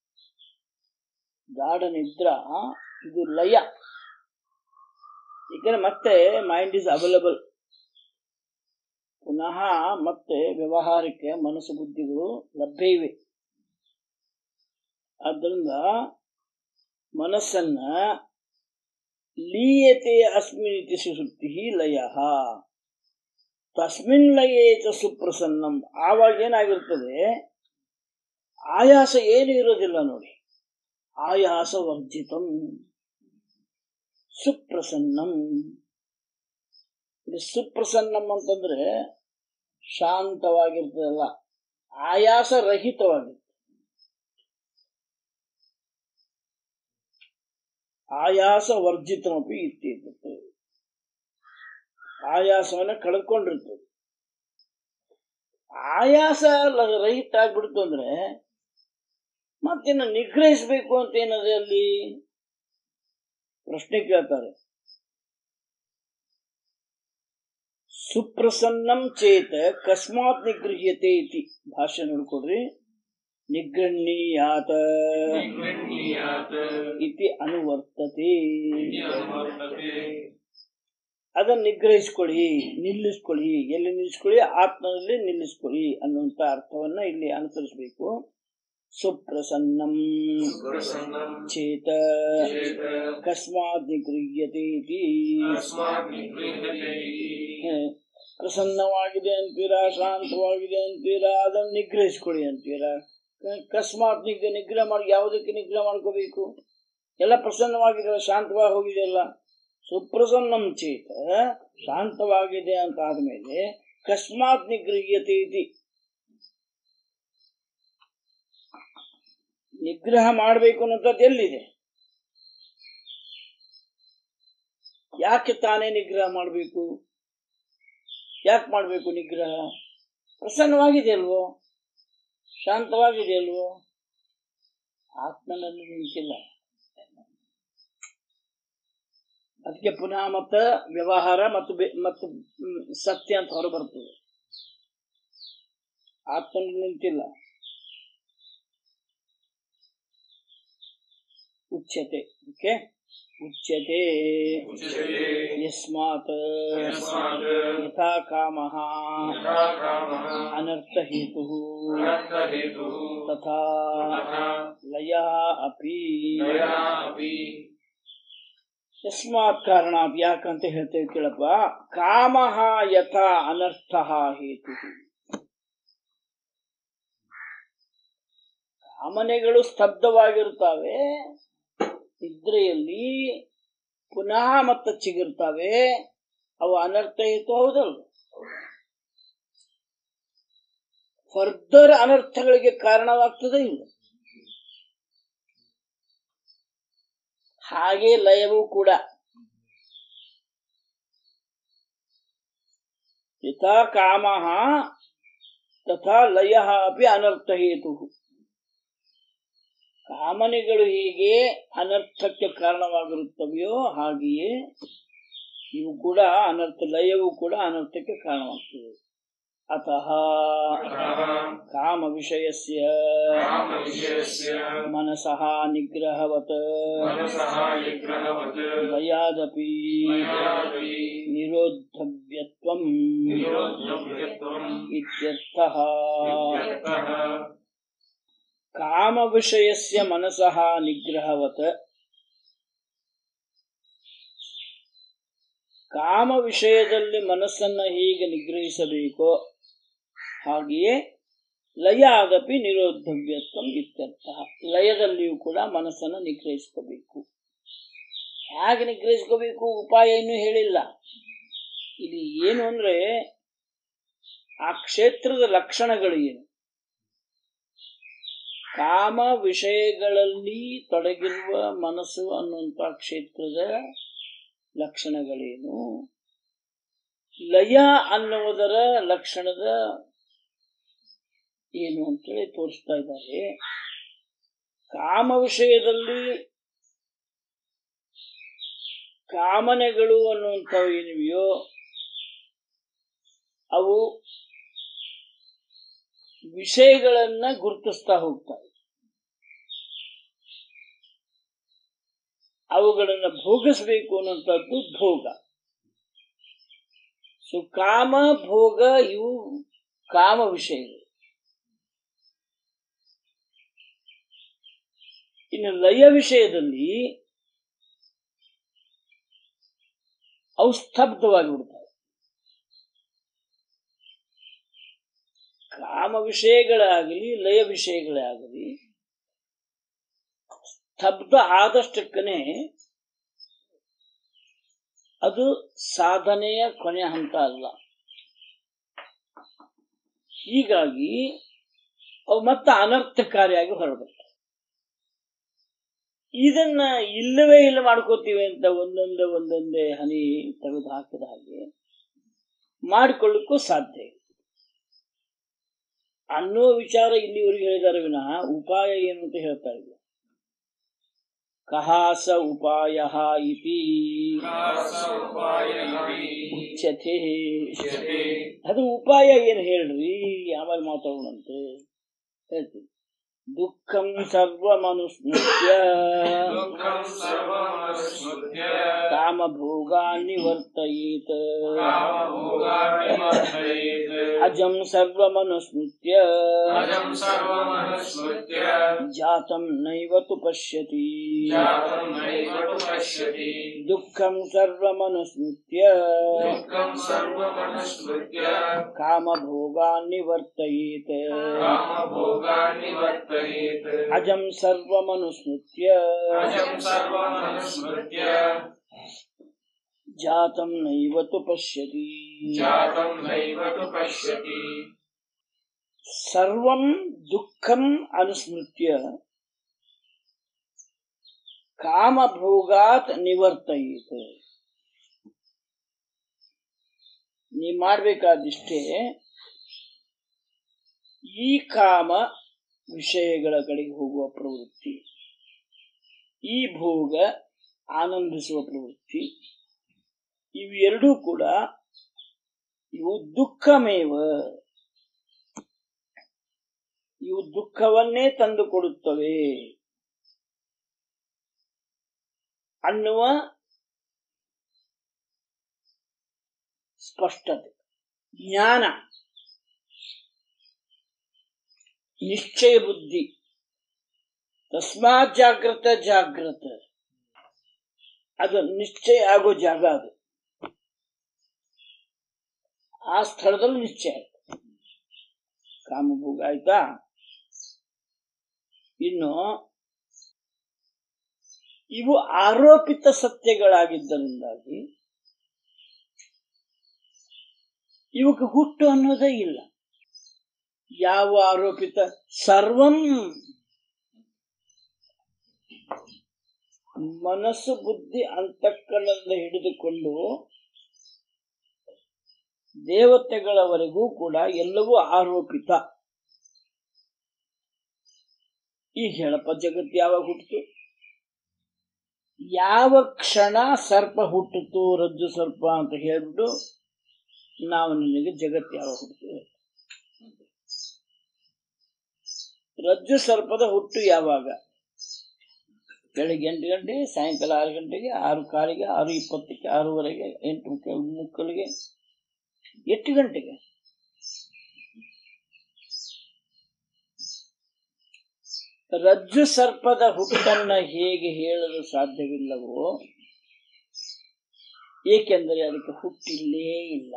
ಗಾಢ ನಿದ್ರಾ ಇದು ಲಯ ಈಗ ಮತ್ತೆ ಮೈಂಡ್ ಇಸ್ ಅವೈಲಬಲ್ ಪುನಃ ಮತ್ತೆ ವ್ಯವಹಾರಕ್ಕೆ ಮನಸ್ಸು ಬುದ್ಧಿಗಳು ಲಭ್ಯ ಇವೆ ಆದ್ದರಿಂದ ಮನಸ್ಸನ್ನ ಲೀಯತೆ ಅಸ್ಮಿನಿತಿ ಸುಸುಪ್ತಿ ಲಯ ತಸ್ಮಿನ್ ಲಯೇ ಚ ಸುಪ್ರಸನ್ನಂ ಆವಾಗ ಏನಾಗಿರ್ತದೆ ಆಯಾಸ ಏನು ಇರೋದಿಲ್ಲ ನೋಡಿ ಆಯಾಸ ವರ್ಜಿತಂ ಸುಪ್ರಸನ್ನಂ ಇದು ಸುಪ್ರಸನ್ನಂ ಅಂತಂದ್ರೆ ಶಾಂತವಾಗಿರ್ತದಲ್ಲ ಆಯಾಸ ರಹಿತವಾಗಿರ್ತದೆ ಆಯಾಸ ವರ್ಜಿತಮಪಿ ಇತ್ತೀರ್ತದೆ ಆಯಾಸವನ್ನ ಕಳೆದುಕೊಂಡಿರ್ತದೆ ಆಯಾಸ ಲ- ರಹಿತ ಆಗ್ಬಿಡ್ತು ಅಂದ್ರೆ ಮತ್ತಿನ್ನು ನಿಗ್ರಹಿಸಬೇಕು ಅಂತ ಏನದೆ ಅಲ್ಲಿ ಪ್ರಶ್ನೆ ಕೇಳ್ತಾರೆ ಸುಪ್ರಸನ್ನಂ ಚೇತ ಕಸ್ಮಾತ್ ನಿಗೃಹ್ಯತೆ ಇತಿ ಭಾಷೆ ನೋಡ್ಕೊಡ್ರಿ ನಿಗೃಹೀಯಾತ ನಿಗೃಹೀಯಾತ್ ಇತಿ ಅನುವರ್ತತೆ ಇತಿ ಅನುವರ್ತತೆ ಅದನ್ನ ನಿಗ್ರಹಿಸ್ಕೊಳ್ಳಿ ನಿಲ್ಲಿಸ್ಕೊಳ್ಳಿ ಎಲ್ಲಿ ನಿಲ್ಲಿಸ್ಕೊಳ್ಳಿ ಆತ್ಮದಲ್ಲಿ ನಿಲ್ಲಿಸ್ಕೊಳ್ಳಿ ಅನ್ನುವಂತ ಅರ್ಥವನ್ನ ಇಲ್ಲಿ ಅನುಸರಿಸಬೇಕು ಸುಪ್ರಸನ್ನಂ ಸುಪ್ರಸನ್ನಂ ಚೇತ ಚೇತ ಕಸ್ಮಾತ್ ನಿಗೃಹ್ಯತೆ ಇತಿ ತಸ್ಮಾತ್ ನಿಗೃಹ್ಯತೆ ಇತಿ ಹ, ಪ್ರಸನ್ನವಾಗಿದೆ ಅಂತೀರಾ ಶಾಂತವಾಗಿದೆ ಅಂತೀರಾ ಅದನ್ನ ನಿಗ್ರಹಿಸ್ಕೊಳ್ಳಿ ಅಂತೀರಾ ಕ- ಅಕಸ್ಮಾತ್ ನಿಗ್ರಹ ನಿಗ್ರಹ ಮಾಡಿ ಯಾವುದಕ್ಕೆ ನಿಗ್ರಹ ಮಾಡ್ಕೋಬೇಕು ಎಲ್ಲ ಪ್ರಸನ್ನವಾಗಿದೆ ಶಾಂತವಾಗಿ ಹೋಗಿದೆಯಲ್ಲ ಸುಪ್ರಸನ್ನಂ ಚೇತ ಶಾಂತವಾಗಿದೆ ಅಂತ ಆದ್ಮೇಲೆ ಕಸ್ಮಾತ್ ನಿಗ್ರಹ್ಯತೆ ಇತಿ ನಿಗ್ರಹ ಮಾಡಬೇಕು ಅನ್ನೋಂಥದ್ದು ಎಲ್ಲಿದೆ ಯಾಕೆ ತಾನೇ ನಿಗ್ರಹ ಮಾಡಬೇಕು ಯಾಕೆ ಮಾಡಬೇಕು ನಿಗ್ರಹ ಪ್ರಸನ್ನವಾಗಿದೆ ಅಲ್ವೋ ಶಾಂತವಾಗಿದೆ ಅಲ್ವೋ ಆತ್ಮನಲ್ಲಿ ನಿಂತಿಲ್ಲ ಅದಕ್ಕೆ ಪುನಃ ಮತ್ತ ವ್ಯವಹಾರ ಮತ್ತು ಬೆ- ಮತ್ತು ಮ್, ಸತ್ಯ ಅಂತ ಹೊರ ಬರ್ತದೆ ಆತ್ಮನಲ್ಲಿ ನಿಂತಿಲ್ಲ ಉಚ್ಯತೆ ಓಕೆ ಉಚ್ಯತೆ ಉಚ್ಯತೆ ಯಸ್ಮಾತ್ ಯಸ್ಮಾತ್ ಯಥಾ ಕಾಮಃ ಯಥಾ ಕಾಮಃ ಅನರ್ಥಹೇತು ಅನರ್ಥಹೇತುಃ ತಥಾ ತಥಾ ಲಯ ಅಪಿ ಲಯಃ ಅಪಿ ಯಸ್ಮಾತ್ ಕಾರಣಾತ್ ಯಾಕಂತ ಹೇಳ್ತೇವೆ ಕೇಳಪ್ಪ ಕಾಮಃ ಯಥಾ ಅನರ್ಥ ಹೇತು ಕಾಮನೆಗಳು ಸ್ತಬ್ಧವಾಗಿರುತ್ತವೆ ನಿದ್ರೆಯಲ್ಲಿ ಪುನಃ ಮತ್ತೆ ಚಿಗುರ್ತವೆ ಅವು ಅನರ್ಥ ಹೇತು ಹೌದಲ್ಲ ಫರ್ದರ್ ಅನರ್ಥಗಳಿಗೆ ಕಾರಣವಾಗ್ತದೆ ಇಲ್ಲ ಹಾಗೆ ಲಯವೂ ಕೂಡ ಯಥಾ ಕಾಮ ತಥಾ ಲಯ ಅಪಿ ಅನರ್ಥ ಹೇತು ಕಾಮನೆಗಳು ಹೇಗೆ ಅನರ್ಥಕ್ಕೆ ಕಾರಣವಾಗಿರುತ್ತವೆಯೋ ಹಾಗೆಯೇ ಇವು ಕೂಡ ಅನರ್ಥ ಲಯವೂ ಕೂಡ ಅನರ್ಥಕ್ಕೆ ಕಾರಣವಾಗ್ತದೆ ಅತಃ ಕಾಮ ವಿಷಯಸ್ಯ कामविषयस्य ಮನಸಃ ನಿಗ್ರಹವತ್ मनसः निग्रहवत् ಲಯಾದಪಿ मयापि ನಿರೋಧವ್ಯತ್ವಂ निरोध्यव्यत्वम् ಇತ್ಯರ್ಥಃ इत्यर्थः ಕಾಮ ವಿಷಯಸ್ಯ ಮನಸಃ ನಿಗ್ರಹವತ್ ಕಾಮ ವಿಷಯದಲ್ಲಿ ಮನಸ್ಸನ್ನ ಹೇಗೆ ನಿಗ್ರಹಿಸಬೇಕೋ ಹಾಗೆಯೇ ಲಯ ಆಗಪಿ ನಿರೋಧವ್ಯತ್ವಂ ಇತ್ಯರ್ಥ ಲಯದಲ್ಲಿಯೂ ಕೂಡ ಮನಸ್ಸನ್ನು ನಿಗ್ರಹಿಸ್ಕೋಬೇಕು ಹೇಗೆ ನಿಗ್ರಹಿಸ್ಕೋಬೇಕು ಉಪಾಯ ಇನ್ನೂ ಹೇಳಿಲ್ಲ ಇಲ್ಲಿ ಏನು ಅಂದ್ರೆ ಆ ಕ್ಷೇತ್ರದ ಲಕ್ಷಣಗಳು ಏನು ಕಾಮ ವಿಷಯಗಳಲ್ಲಿ ತೊಡಗಿರುವ ಮನಸ್ಸು ಅನ್ನುವಂಥ ಕ್ಷೇತ್ರದ ಲಕ್ಷಣಗಳೇನು ಲಯ ಅನ್ನುವುದರ ಲಕ್ಷಣದ ಏನು ಅಂತೇಳಿ ತೋರಿಸ್ತಾ ಇದ್ದಾರೆ ಕಾಮ ವಿಷಯದಲ್ಲಿ ಕಾಮನೆಗಳು ಅನ್ನುವಂಥವು ಏನಿವೆಯೋ ಅವು ವಿಷಯಗಳನ್ನ ಗುರುತಿಸ್ತಾ ಹೋಗ್ತವೆ ಅವುಗಳನ್ನ ಭೋಗಿಸ್ಬೇಕು ಅನ್ನುವಂಥದ್ದು ಭೋಗ ಸೊ ಕಾಮ ಭೋಗ ಇವು ಕಾಮ ವಿಷಯಗಳು ಇನ್ನು ಲಯ ವಿಷಯದಲ್ಲಿ ಅವು ಸ್ತಬ್ಧವಾಗಿ ಬಿಡ್ತವೆ ಕಾಮ ವಿಷಯಗಳಾಗಲಿ ಲಯ ವಿಷಯಗಳೇ ಆಗಲಿ ಸ್ತಬ್ಧ ಆದಷ್ಟಕ್ಕನೆ ಅದು ಸಾಧನೆಯ ಕೊನೆ ಹಂತ ಅಲ್ಲ ಹೀಗಾಗಿ ಅವು ಮತ್ತೆ ಅನರ್ಥಕಾರಿಯಾಗಿ ಹೊರಬರ್ತವೆ ಇದನ್ನ ಇಲ್ಲವೇ ಇಲ್ಲ ಮಾಡ್ಕೋತೀವಿ ಅಂತ ಒಂದೊಂದೇ ಒಂದೊಂದೇ ಹನಿ ತೆಗೆದು ಹಾಕಿದ ಹಾಗೆ ಮಾಡಿಕೊಳ್ಳಿಕ್ಕೂ ಸಾಧ್ಯ ಇಲ್ಲ ಅನ್ನುವ ವಿಚಾರ ಇಲ್ಲಿವರೆಗೆ ಹೇಳಿದ್ದಾರೆ ವಿನಃ ಉಪಾಯ ಏನು ಅಂತ ಹೇಳ್ತಾ ಇಲ್ಲ ಕಹಾಸ ಉಪಾಯ ಇತಿ ಕಾಸ ಉಪಾಯಃ ಉಚ್ಯತೆ ಉಚ್ಯತೆ. ಅದು ಉಪಾಯ ಏನು ಹೇಳ್ರಿ ಆಮೇಲೆ ಮಾತಾಡೋಣಂತೆ ಹೇಳ್ತೀನಿ ದುಃಖಂ ಸರ್ವಮನುಸ್ಮೃತ್ಯ ದುಃಖಂ ಸರ್ವಮನುಸ್ಮೃತ್ಯ ಕಾಮಭೋಗಾನ್ ನಿವರ್ತಯೇತ್ ಕಾಮಭೋಗಾನ್ನಿವರ್ತಯೇತ್. ಅಜಂ ಸರ್ವಮನುಸ್ಮೃತ್ಯ ಅಜಂ ಸರ್ವಮನುಸ್ಮೃತ್ಯ ಜಾತಂ ನೈವ ತು ಪಶ್ಯತಿ ಜಾತಂ ನೈವ ತು ಪಶ್ಯತಿ ದುಃಖಂ ಸರ್ವಮನುಸ್ಮೃತ್ಯ ದುಃಖಂ ಸರ್ವಮನುಸ್ಮೃತ್ಯ ಕಾಮಭೋಗಾನ್ ನಿವರ್ತಯೇತ್ ಕಾಮಭೋಗಾನ್ನಿವರ್ತಯೇತ್. ಅಜಂ ಸರ್ವಮನುಸ್ಮೃತ್ಯ ಅಜಂ ಸರ್ವಮನುಸ್ಮೃತ್ಯ ಜಾತಂ ನೈವ ತು ಪಶ್ಯತಿ ಜಾತಂ ನೈವ ತು ಪಶ್ಯತಿ ಸರ್ವಂ ದುಃಖಂ ಅನುಸ್ಮೃತ್ಯ ಕಾಮಭೋಗಾತ್ ನಿವರ್ತಯಿತ್ ನೀ ಮಾಡಬೇಕಾದಿಷ್ಟೇ ಈ ಕಾಮ ವಿಷಯಗಳ ಕಡೆಗೆ ಹೋಗುವ ಪ್ರವೃತ್ತಿ ಈ ಭೋಗ ಆನಂದಿಸುವ ಪ್ರವೃತ್ತಿ ಇವೆರಡೂ ಕೂಡ ಇವು ದುಃಖಮೇವ ಇವು ದುಃಖವನ್ನೇ ತಂದುಕೊಡುತ್ತವೆ ಅನ್ನುವ ಸ್ಪಷ್ಟತೆ ಜ್ಞಾನ ನಿಶ್ಚಯ ಬುದ್ಧಿ ತಸ್ಮಾತ್ ಜಾಗ್ರತ ಜಾಗ್ರತ ಅದು ನಿಶ್ಚಯ ಆಗೋ ಜಾಗ ಅದು ಆ ಸ್ಥಳದಲ್ಲಿ ನಿಶ್ಚಯ ಆಯ್ತು ಕಾಮಭೋಗ ಆಯ್ತಾ ಇನ್ನು ಇವು ಆರೋಪಿತ ಸತ್ಯಗಳಾಗಿದ್ದರಿಂದಾಗಿ ಇವಕ್ಕೆ ಹುಟ್ಟು ಅನ್ನೋದೇ ಇಲ್ಲ ಯಾವ ಆರೋಪಿತ ಸರ್ವಂ ಮನಸ್ಸು ಬುದ್ಧಿ ಅಂತಃಕರಣದಿಂದ ಹಿಡಿದುಕೊಂಡು ದೇವತೆಗಳವರೆಗೂ ಕೂಡ ಎಲ್ಲವೂ ಆರೋಪಿತ ಈಗ ಹೇಳಪ್ಪ ಜಗತ್ತು ಯಾವಾಗ ಹುಟ್ಟಿತು ಯಾವ ಕ್ಷಣ ಸರ್ಪ ಹುಟ್ಟಿತು ರಜ್ಜು ಸರ್ಪ ಅಂತ ಹೇಳ್ಬಿಟ್ಟು ನಾವು ನಿನಗೆ ಜಗತ್ತು ಯಾವಾಗ ಹುಟ್ಟಿತು ರಜ್ಜು ಸರ್ಪದ ಹುಟ್ಟು ಯಾವಾಗ ಬೆಳಿಗ್ಗೆ ಎಂಟು ಗಂಟೆಗೆ ಸಾಯಂಕಾಲ ಆರು ಗಂಟೆಗೆ ಆರು ಕಾಲಿಗೆ ಆರು ಇಪ್ಪತ್ತಕ್ಕೆ ಆರೂವರೆಗೆ ಎಂಟು ಮುಕ್ಕ ಮುಕ್ಕಲಿಗೆ ಎಷ್ಟು ಗಂಟೆಗೆ ರಜ್ಜು ಸರ್ಪದ ಹುಟ್ಟನ್ನ ಹೇಗೆ ಹೇಳಲು ಸಾಧ್ಯವಿಲ್ಲವೋ ಏಕೆಂದರೆ ಅದಕ್ಕೆ ಹುಟ್ಟಿಲ್ಲೇ ಇಲ್ಲ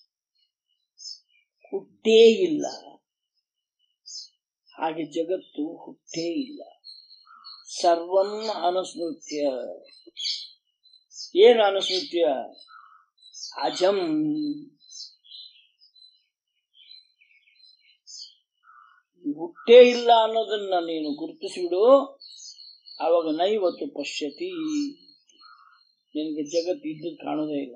ಹುಟ್ಟೇ ಇಲ್ಲ ಹಾಗೆ ಜಗತ್ತು ಹುಟ್ಟೇ ಇಲ್ಲ ಸರ್ವಂ ಅನುಸ್ಮೃತ್ಯ ಏನು ಅನುಸ್ಮೃತ್ಯ ಅಜಂ ಹುಟ್ಟೇ ಇಲ್ಲ ಅನ್ನೋದನ್ನ ನೀನು ಗುರುತಿಸಿಬಿಡು ಆವಾಗ ನೈವತ್ತು ಪಶ್ಯತಿ ನಿನಗೆ ಜಗತ್ತು ಇದ್ದದ್ದು ಕಾಣೋದೇ ಇಲ್ಲ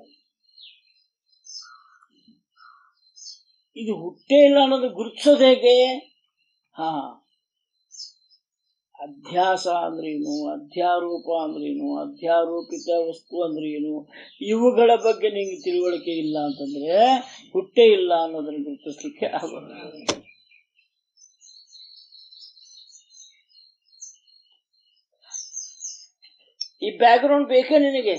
ಇದು ಹುಟ್ಟೇ ಇಲ್ಲ ಅನ್ನೋದು ಗುರುತಿಸೋದು ಹೇಗೆ ಹಾ ಅಧ್ಯಾಸ ಅಂದ್ರೇನು ಅಧ್ಯಾರೋಪ ಅಂದ್ರೇನು ಅಧ್ಯಾರೋಪಿತ ವಸ್ತು ಅಂದ್ರೇನು ಇವುಗಳ ಬಗ್ಗೆ ನಿಂಗೆ ತಿಳುವಳಿಕೆ ಇಲ್ಲ ಅಂತಂದ್ರೆ ಹುಟ್ಟೇ ಇಲ್ಲ ಅನ್ನೋದನ್ನ ಗುರುತಿಸ್ಲಿಕ್ಕೆ ಆಗೋಲ್ಲ ಈ ಬ್ಯಾಕ್ಗ್ರೌಂಡ್ ಬೇಕೇ ನಿನಗೆ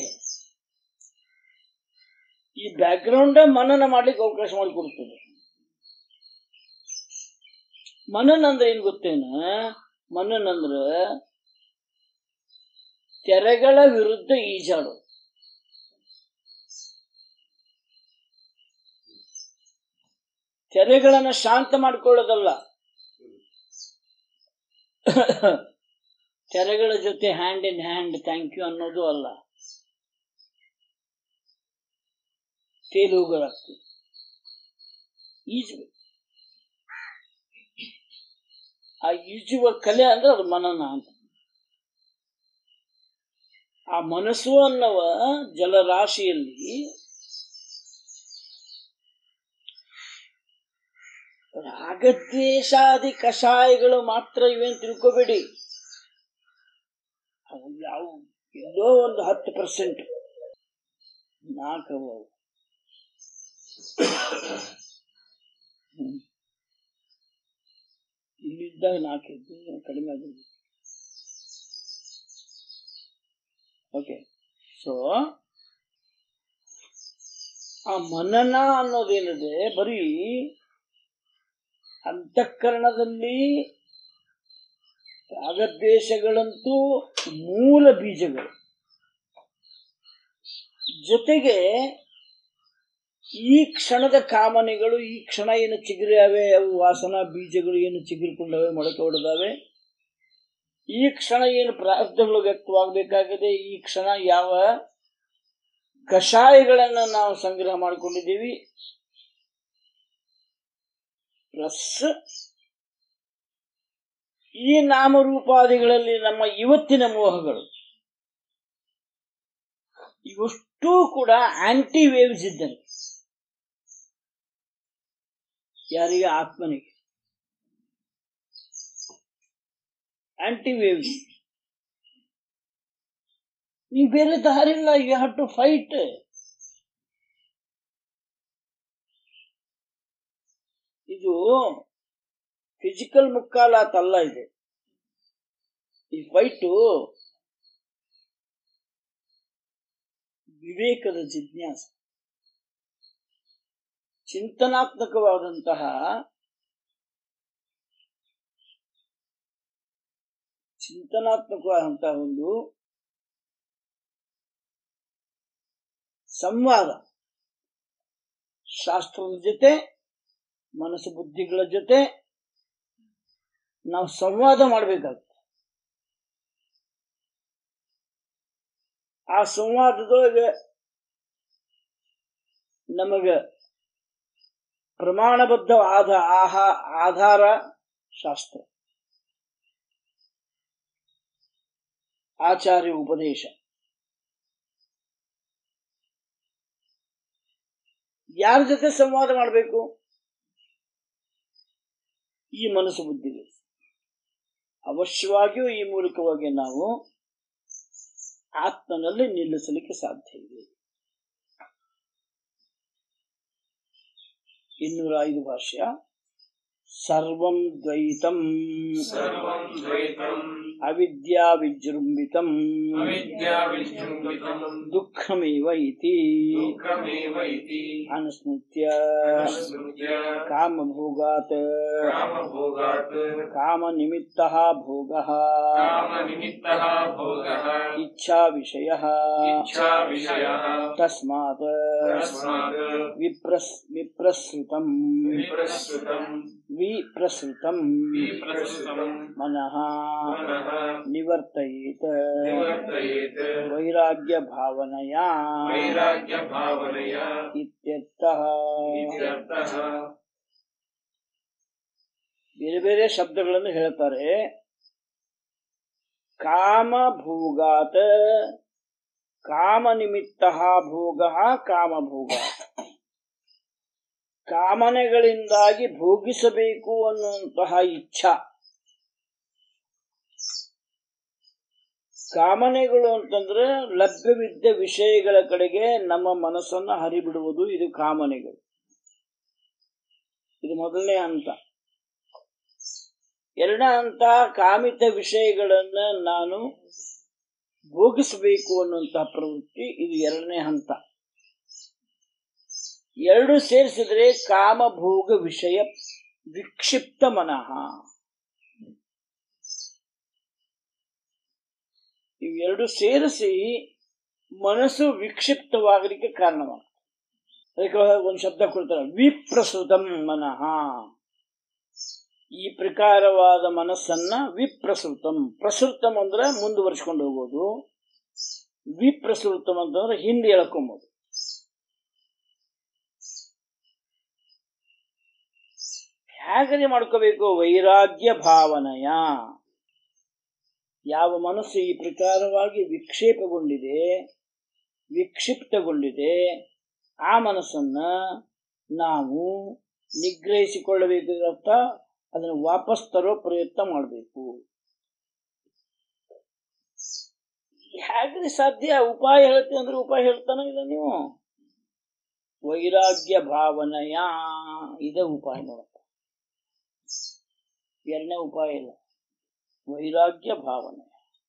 ಈ ಬ್ಯಾಕ್ಗ್ರೌಂಡ್ ಮನನ ಮಾಡ್ಲಿಕ್ಕೆ ಅವಕಾಶ ಮಾಡಿಕೊಡ್ತದೆ ಮನನ್ ಅಂದ್ರೆ ಏನ್ ಗೊತ್ತೇನ ಮನನ್ ಅಂದ್ರ ತೆರೆಗಳ ವಿರುದ್ಧ ಈಜಾಡು ತೆರೆಗಳನ್ನ ಶಾಂತ ಮಾಡಿಕೊಳ್ಳೋದಲ್ಲ ತೆರೆಗಳ ಜೊತೆ hand in hand thank you ಅನ್ನೋದು ಅಲ್ಲ ತೇಲುಗಳಾಗ್ತದೆ ಈಜ್ಬೇಕು ಆ ಈಜುವ ಕಲೆ ಅಂದ್ರೆ ಅದು ಮನನ ಅಂತ ಆ ಮನಸ್ಸು ಅನ್ನುವ ಜಲರಾಶಿಯಲ್ಲಿ ರಾಗದ್ವೇಷಾದಿ ಕಷಾಯಗಳು ಮಾತ್ರ ಇವೇನ್ ತಿಳ್ಕೊಬೇಡಿ ಅವು ಯಾವ ಎಲ್ಲೋ ಒಂದು ಹತ್ತು ಪರ್ಸೆಂಟ್ ನಾಲ್ಕವು ಹ್ಮ್. ಇಲ್ಲಿದ್ದಾಗ ನಾಲ್ಕಿದ್ದು ಕಡಿಮೆ ಆಗಿದೆ ಓಕೆ ಸೊ ಆ ಮನನ ಅನ್ನೋದೇನಿದೆ ಬರೀ ಅಂತಃಕರಣದಲ್ಲಿ ರಾಗದ್ವೇಷಗಳಂತೂ ಮೂಲ ಬೀಜಗಳು ಜೊತೆಗೆ ಈ ಕ್ಷಣದ ಕಾಮನೆಗಳು ಈ ಕ್ಷಣ ಏನು ಚಿಗುರಿಯಾವೆ ಅವು ವಾಸನಾ ಬೀಜಗಳು ಏನು ಚಿಗುರಿಕೊಂಡವೆ ಮೊಳಕೆ ಹೊಡೆದವೆ ಈ ಕ್ಷಣ ಏನು ಪ್ರಾರಬ್ಧಗಳು ವ್ಯಕ್ತವಾಗಬೇಕಾಗಿದೆ ಈ ಕ್ಷಣ ಯಾವ ಕಷಾಯಗಳನ್ನ ನಾವು ಸಂಗ್ರಹ ಮಾಡಿಕೊಂಡಿದ್ದೀವಿ ಪ್ಲಸ್ ಈ ನಾಮರೂಪಾದಿಗಳಲ್ಲಿ ನಮ್ಮ ಇವತ್ತಿನ ಮೋಹಗಳು ಇವಷ್ಟೂ ಕೂಡ ಆಂಟಿ ವೇವ್ಸ್ ಇದ್ದಂತೆ ಯಾರಿಗೆ ಆತ್ಮನಿಗೆ ಆಂಟಿ ವೇವ್ಸ್ ನೀವು ಬೇರೆ ದಾರಿಲ್ಲ ಯು ಹ್ಯಾವ್ ಟು ಫೈಟ್ ಇದು ಫಿಸಿಕಲ್ ಮುಕ್ಕಾಲಾತಲ್ಲ ಇದು ಈ ಫೈಟು ವಿವೇಕದ ಜಿಜ್ಞಾಸ ಚಿಂತನಾತ್ಮಕವಾದಂತಹ ಚಿಂತನಾತ್ಮಕವಾದಂತಹ ಒಂದು ಸಂವಾದ ಶಾಸ್ತ್ರದ ಜೊತೆ ಮನಸ್ಸು ಬುದ್ಧಿಗಳ ಜೊತೆ ನಾವು ಸಂವಾದ ಮಾಡಬೇಕಾಗುತ್ತೆ ಆ ಸಂವಾದದೊಳಗೆ ನಮಗ ಪ್ರಮಾಣಬದ್ಧ ಆಧ ಆಹಾ ಆಧಾರ ಶಾಸ್ತ್ರ ಆಚಾರ್ಯ ಉಪದೇಶ ಯಾರ ಜೊತೆ ಸಂವಾದ ಮಾಡಬೇಕು ಈ ಮನಸ್ಸು ಬುದ್ಧಿಗೆ ಅವಶ್ಯವಾಗಿಯೂ ಈ ಮೂಲಕವಾಗಿ ನಾವು ಆತ್ಮನಲ್ಲಿ ನಿಲ್ಲಿಸಲಿಕ್ಕೆ ಸಾಧ್ಯ ಇದೆ ಇನ್ನೂರ ಐದು ಭಾಷ್ಯ ಸರ್ವಂ ದ್ವೈತಂ ಸರ್ವಂ ದ್ವೈತಂ ಅವಿದ್ಯಾ ವಿಜೃಂಭಿತಂ ಅವಿದ್ಯಾವಿಜೃಂಭಿತಂ ದುಃಖಮೇವ ಇತಿ ದುಃಖಮೇವ ಇತಿ ಅನುಸ್ಮೃತ್ಯ ಸ್ಮೃತ್ಯ ಕಾಮಭೋಗಾತ್ ಕಾಮಭೋಗಾತ್ ಕಾಮನಿಮಿತ್ತಃ ಭೋಗಃ ಕಾಮನಿಮಿತ್ತಃ ಭೋಗಃ ಇಚ್ಛಾ ವಿಷಯಃ ಇಚ್ಛಾ ವಿಷಯಃ ತಸ್ಮಾತ್ ತಸ್ಮಾತ್ ವಿಪ್ರಸ್ ವಿಪ್ರಸೃತಂ ವಿಪ್ರಸ್ತುತಂ ವಿಪ್ರಸೃತಂ ವಿಪ್ರಸ್ತುತಂ ಮನಃ ಮನಃ ನಿವರ್ತಯೇತ್ ನಿವರ್ತಯೇತ್ ವೈರಾಗ್ಯ ಭಾವನೆಯ ವೈರಾಗ್ಯ ಭಾವನೆಯ ಇತ್ಯರ್ಥಃ ಇತ್ಯರ್ಥಃ ಬೇರೆ ಬೇರೆ ಶಬ್ದಗಳನ್ನು ಹೇಳ್ತಾರೆ ಕಾಮಭೋಗಾತ್ ಕಾಮನಿಮಿತ್ತ ಭೋಗ ಕಾಮಭೋಗ ಕಾಮನೆಗಳಿಂದಾಗಿ ಭೋಗಿಸಬೇಕು ಅನ್ನುವಂತಹ ಇಚ್ಛಾ ಕಾಮನೆಗಳು ಅಂತಂದ್ರೆ ಲಭ್ಯವಿದ್ದ ವಿಷಯಗಳ ಕಡೆಗೆ ನಮ್ಮ ಮನಸ್ಸನ್ನು ಹರಿಬಿಡುವುದು ಇದು ಕಾಮನೆಗಳು ಇದು ಮೊದಲನೇ ಹಂತ ಎರಡನೇ ಹಂತ ಕಾಮಿತ ವಿಷಯಗಳನ್ನ ನಾನು ಭೋಗಿಸಬೇಕು ಅನ್ನುವಂತಹ ಪ್ರವೃತ್ತಿ ಇದು ಎರಡನೇ ಹಂತ ಎರಡು ಸೇರಿಸಿದ್ರೆ ಕಾಮಭೋಗ ವಿಷಯ ವಿಕ್ಷಿಪ್ತ ಮನಃ ಇವೆರಡು ಸೇರಿಸಿ ಮನಸ್ಸು ವಿಕ್ಷಿಪ್ತವಾಗಲಿಕ್ಕೆ ಕಾರಣವಾಗ್ತದೆ ಅದಕ್ಕೆ ಒಂದು ಶಬ್ದ ಕೊಡ್ತಾರೆ ವಿಪ್ರಸುತಂ ಮನಃ ಈ ಪ್ರಕಾರವಾದ ಮನಸ್ಸನ್ನ ವಿಪ್ರಸೃತಂ ಪ್ರಸೃತಂ ಅಂದ್ರೆ ಮುಂದುವರಿಸ್ಕೊಂಡು ಹೋಗೋದು ವಿಪ್ರಸೃತಂ ಅಂತಂದ್ರೆ ಹಿಂದೆ ಎಳ್ಕೊಂಬೋದು ಹೇಗನೆ ಮಾಡ್ಕೋಬೇಕು ವೈರಾಗ್ಯ ಭಾವನೆಯ ಯಾವ ಮನಸ್ಸು ಈ ಪ್ರಕಾರವಾಗಿ ವಿಕ್ಷೇಪಗೊಂಡಿದೆ ವಿಕ್ಷಿಪ್ತಗೊಂಡಿದೆ ಆ ಮನಸ್ಸನ್ನ ನಾವು ನಿಗ್ರಹಿಸಿಕೊಳ್ಳಬೇಕಂತ ಅದನ್ನು ವಾಪಸ್ ತರೋ ಪ್ರಯತ್ನ ಮಾಡಬೇಕು ಹೇಗ್ರಿ ಸಾಧ್ಯ ಉಪಾಯ ಹೇಳ್ತೀವಿ ಅಂದ್ರೆ ಉಪಾಯ ಹೇಳ್ತಾನ ಇಲ್ಲ ನೀವು ವೈರಾಗ್ಯ ಭಾವನೆಯ ಇದೇ ಉಪಾಯ ನೋಡಪ್ಪ ಎರಡನೇ ಉಪಾಯ ಇಲ್ಲ ವೈರಾಗ್ಯ ಭಾವನೆ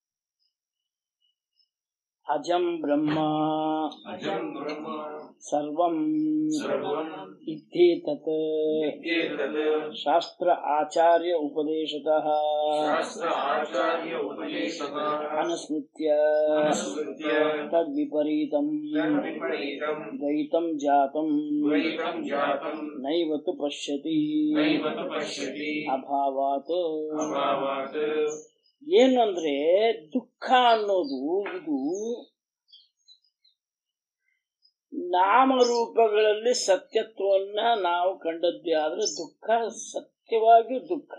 ಅಜಂ ಬ್ರಹ್ಮ ಅಜಂ ಬ್ರಹ್ಮ ಸರ್ವಂ ಸರ್ವಂ ಇತ್ಯೇತತ್ ಇತ್ಯೇತತ್ ಶಾಸ್ತ್ರ ಆಚಾರ್ಯ ಉಪದೇಶತಃ ಶಾಸ್ತ್ರ ಆಚಾರ್ಯ ಉಪದೇಶಃ ಅನುಸ್ಮೃತ್ಯ ಅನುಸೃತ್ಯ ತದ್ವಿಪರೀತಂ ತದ್ವಿಪರೀತಂ ದ್ವೈತಂ ಜಾತಂ ದ್ವೈತಂ ಜಾತಂ ನೈವ ತು ಪಶ್ಯತಿ ನೈವ ತು ಪಶ್ಯತಿ ಅಭಾವಾತ್ ಅಭಾವಾತ್ ಏನು ಅಂದ್ರೆ ದುಃಖ ಅನ್ನೋದು ಇದು ನಾಮರೂಪಗಳಲ್ಲಿ ಸತ್ಯತ್ವವನ್ನ ನಾವು ಕಂಡದ್ದೇ ಆದ್ರೆ ದುಃಖ ಸತ್ಯವಾಗಿಯೂ ದುಃಖ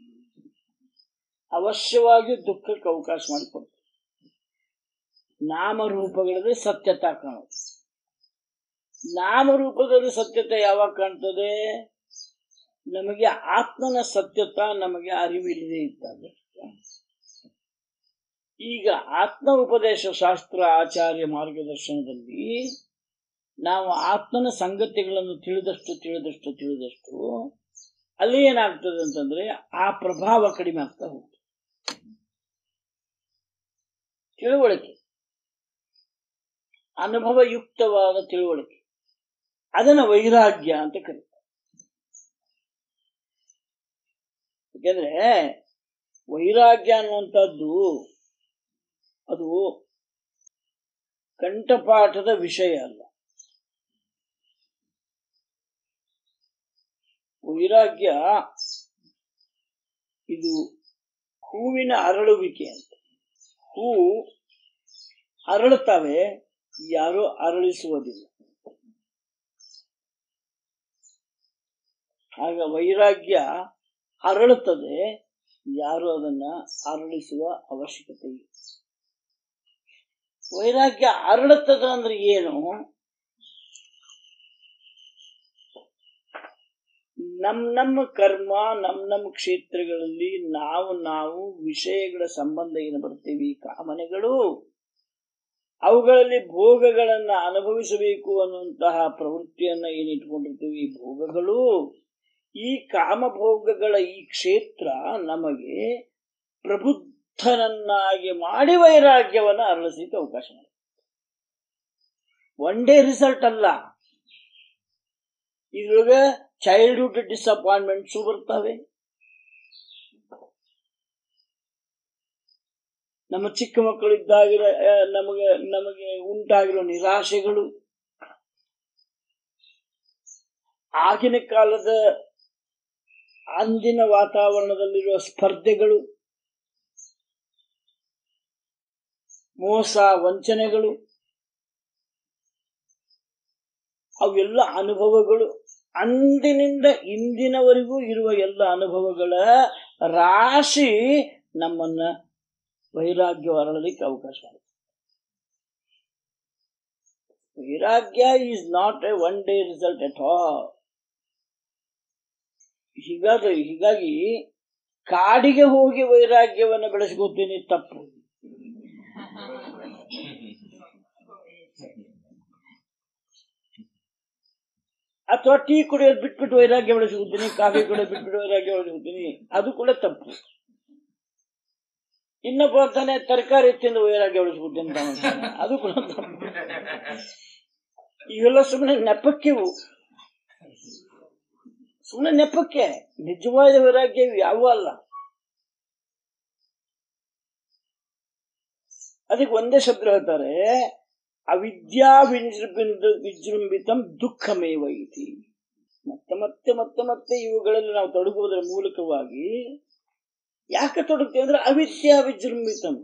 ಅವಶ್ಯವಾಗಿಯೂ ದುಃಖಕ್ಕೆ ಅವಕಾಶ ಮಾಡಿಕೊಡ್ತದೆ ನಾಮರೂಪಗಳಲ್ಲಿ ಸತ್ಯತಾ ಕಾಣುತ್ತೆ ನಾಮರೂಪದಲ್ಲಿ ಸತ್ಯತೆ ಯಾವಾಗ ಕಾಣ್ತದೆ ನಮಗೆ ಆತ್ಮನ ಸತ್ಯತ ನಮಗೆ ಅರಿವಿಲ್ಲದೆ ಇದ್ದಾಗ ಈಗ ಆತ್ಮ ಉಪದೇಶ ಶಾಸ್ತ್ರ ಆಚಾರ್ಯ ಮಾರ್ಗದರ್ಶನದಲ್ಲಿ ನಾವು ಆತ್ಮನ ಸಂಗತಿಗಳನ್ನು ತಿಳಿದಷ್ಟು ತಿಳಿದಷ್ಟು ತಿಳಿದಷ್ಟು ಅಲ್ಲಿ ಏನಾಗ್ತದೆ ಅಂತಂದ್ರೆ ಆ ಪ್ರಭಾವ ಕಡಿಮೆ ಆಗ್ತಾ ಹೋಗ್ತದೆ ತಿಳುವಳಿಕೆ ಅನುಭವಯುಕ್ತವಾದ ತಿಳುವಳಿಕೆ ಅದನ್ನ ವೈರಾಗ್ಯ ಅಂತ ಕರೀತಾರೆ ಯಾಕೆಂದ್ರೆ ವೈರಾಗ್ಯ ಅನ್ನುವಂಥದ್ದು ಅದು ಕಂಠಪಾಠದ ವಿಷಯ ಅಲ್ಲ ವೈರಾಗ್ಯ ಇದು ಹೂವಿನ ಅರಳುವಿಕೆ ಅಂತ ಹೂ ಅರಳುತ್ತವೆ ಯಾರು ಅರಳಿಸುವುದಿಲ್ಲ ಆಗ ವೈರಾಗ್ಯ ಅರಳುತ್ತದೆ ಯಾರು ಅದನ್ನ ಅರಳಿಸುವ ಅವಶ್ಯಕತೆ ಇಲ್ಲ ವೈರಾಗ್ಯ ಅರಳುತ್ತದೆ ಅಂದ್ರೆ ಏನು ನಮ್ ನಮ್ಮ ಕರ್ಮ ನಮ್ ನಮ್ಮ ಕ್ಷೇತ್ರಗಳಲ್ಲಿ ನಾವು ನಾವು ವಿಷಯಗಳ ಸಂಬಂಧ ಏನು ಬರ್ತೀವಿ ಕಾಮನೆಗಳು ಅವುಗಳಲ್ಲಿ ಭೋಗಗಳನ್ನ ಅನುಭವಿಸಬೇಕು ಅನ್ನುವಂತಹ ಪ್ರವೃತ್ತಿಯನ್ನ ಏನಿಟ್ಕೊಂಡಿರ್ತೀವಿ ಈ ಭೋಗಗಳು ಈ ಕಾಮಭೋಗಗಳ ಈ ಕ್ಷೇತ್ರ ನಮಗೆ ಪ್ರಬುದ್ಧನನ್ನಾಗಿ ಮಾಡಿ ವೈರಾಗ್ಯವನ್ನ ಅರಳಿಸಲಿಕ್ಕೆ ಅವಕಾಶ ಮಾಡಿ ಒನ್ ಡೇ ರಿಸಲ್ಟ್ ಅಲ್ಲ ಇದ್ರೊಳಗೆ ಚೈಲ್ಡ್ಹುಡ್ ಡಿಸಪಾಯಿಂಟ್ಮೆಂಟ್ಸು ಬರ್ತವೆ ನಮ್ಮ ಚಿಕ್ಕ ಮಕ್ಕಳಿದ್ದಾಗ ಆ, ನಮಗೆ ನಮಗೆ ಉಂಟಾಗಿರೋ ನಿರಾಶೆಗಳು ಆಗಿನ ಕಾಲದ ಅಂದಿನ ವಾತಾವರಣದಲ್ಲಿರುವ ಸ್ಪರ್ಧೆಗಳು ಮೋಸ ವಂಚನೆಗಳು ಅವೆಲ್ಲ ಅನುಭವಗಳು ಅಂದಿನಿಂದ ಇಂದಿನವರೆಗೂ ಇರುವ ಎಲ್ಲ ಅನುಭವಗಳ ರಾಶಿ ನಮ್ಮನ್ನ ವೈರಾಗ್ಯ ಅರಳಲಿಕ್ಕೆ ಅವಕಾಶ ಆಗುತ್ತೆ ವೈರಾಗ್ಯ is not a one day result at all ಹೀಗಾಗಿ ಹೀಗಾಗಿ ಕಾಡಿಗೆ ಹೋಗಿ ವೈರಾಗ್ಯವನ್ನು ಬೆಳೆಸ್ಕೋತೀನಿ ತಪ್ಪು ಅಥವಾ ಟೀ ಕುಡಿಯೋದು ಬಿಟ್ಬಿಟ್ಟು ವೈರಾಗ್ಯ ಬೆಳೆಸ್ಕೊತೀನಿ ಕಾಫಿ ಕುಡಿಯೋದು ಬಿಟ್ಬಿಟ್ಟು ವೈರಾಗ್ಯ ಬೆಳೆಸ್ಕೊತೀನಿ ಅದು ಕೂಡ ತಪ್ಪು ಇನ್ನೊಬ್ಬ ಅಂತಾನೆ ತರಕಾರಿ ತಿಂದು ವೈರಾಗ್ಯ ಬೆಳೆಸ್ಕೊತೀನಿ ಅಂತ ಅಂತಾನೆ. ಅದು ಕೂಡ ತಪ್ಪು ಇವೆಲ್ಲ ಸುಮ್ಮನೆ ನೆಪಕ್ಕಿವು ಸುಮ್ಮನೆ ನೆಪಕ್ಕೆ ನಿಜವಾದ ವೈರಾಗ್ಯ ಇವು ಯಾವ ಅಲ್ಲ ಅದಕ್ಕೆ ಒಂದೇ ಶಬ್ದ ಹೇಳ್ತಾರೆ ಅವಿದ್ಯಾ ವಿಜೃಂಭಿತ ವಿಜೃಂಭಿತಂ ದುಃಖಮೇವ ಇತಿ ಮತ್ತೆ ಮತ್ತೆ ಮತ್ತೆ ಮತ್ತೆ ಇವುಗಳಲ್ಲಿ ನಾವು ತೊಡಗುವುದರ ಮೂಲಕವಾಗಿ ಯಾಕೆ ತೊಡಗ್ತೇವೆ ಅಂದ್ರೆ ಅವಿದ್ಯಾ ವಿಜೃಂಭಿತಂ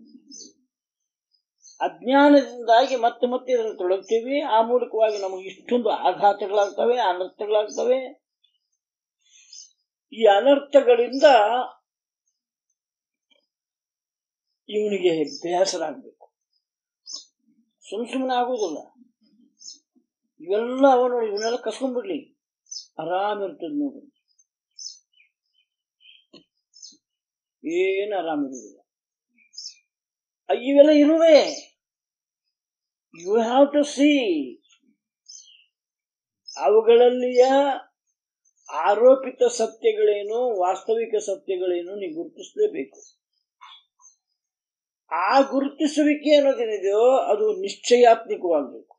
ಅಜ್ಞಾನದಿಂದಾಗಿ ಮತ್ತೆ ಮತ್ತೆ ಇದರಲ್ಲಿ ತೊಡಗ್ತೀವಿ ಆ ಮೂಲಕವಾಗಿ ನಮಗೆ ಇಷ್ಟೊಂದು ಆಘಾತಗಳಾಗ್ತವೆ ಅನರ್ಥಗಳಾಗ್ತವೆ ಈ ಅನರ್ಥಗಳಿಂದ ಇವನಿಗೆ ಬೇಸರ ಆಗ್ಬೇಕು ಸುಮ್ ಸುಮ್ಮನೆ ಆಗುದಿಲ್ಲ ಇವೆಲ್ಲ ಅವನು ಇವನ್ನೆಲ್ಲ ಕಸ್ಕೊಂಡ್ಬಿಡ್ಲಿ ಆರಾಮ್ ಇರ್ತದ ನೋಡಿ ಏನು ಆರಾಮಿರುವುದಿಲ್ಲ ಅ- ಇವೆಲ್ಲ ಇರುವೆ ಯು ಹ್ಯಾವ್ ಟು ಸಿ ಅವುಗಳಲ್ಲಿಯ ಆರೋಪಿತ ಸತ್ಯಗಳೇನು ವಾಸ್ತವಿಕ ಸತ್ಯಗಳೇನು ನೀವು ಗುರುತಿಸಲೇಬೇಕು ಆ ಗುರುತಿಸುವಿಕೆ ಅನ್ನೋದೇನಿದೆಯೋ ಅದು ನಿಶ್ಚಯಾತ್ಮಕವಾಗಬೇಕು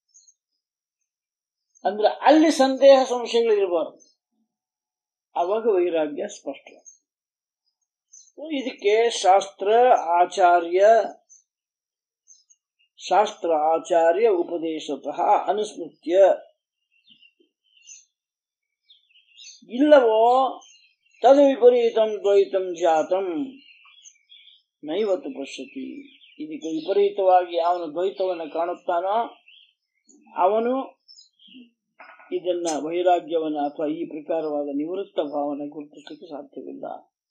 ಅಂದ್ರೆ ಅಲ್ಲಿ ಸಂದೇಹ ಸಂಶಯಗಳು ಇರಬಾರದು ಅವಾಗ ವೈರಾಗ್ಯ ಸ್ಪಷ್ಟ ಇದಕ್ಕೆ ಶಾಸ್ತ್ರ ಆಚಾರ್ಯ ಶಾಸ್ತ್ರ ಆಚಾರ್ಯ ಉಪದೇಶತಃ ಅನುಸ್ಮೃತ್ಯ ಇಲ್ಲವೋ ತದ ವಿಪರೀತಂ ದ್ವೈತಂ ಜಾತಂ ನೈವತ್ತು ಪಶ್ಯತಿ ಇದಕ್ಕೆ ವಿಪರೀತವಾಗಿ ಅವನು ದ್ವೈತವನ್ನು ಕಾಣುತ್ತಾನೋ ಅವನು ಇದನ್ನ ವೈರಾಗ್ಯವನ್ನ ಅಥವಾ ಈ ಪ್ರಕಾರವಾದ ನಿವೃತ್ತ ಭಾವನೆ ಗುರುತಿಸಲಿಕ್ಕೆ ಸಾಧ್ಯವಿಲ್ಲ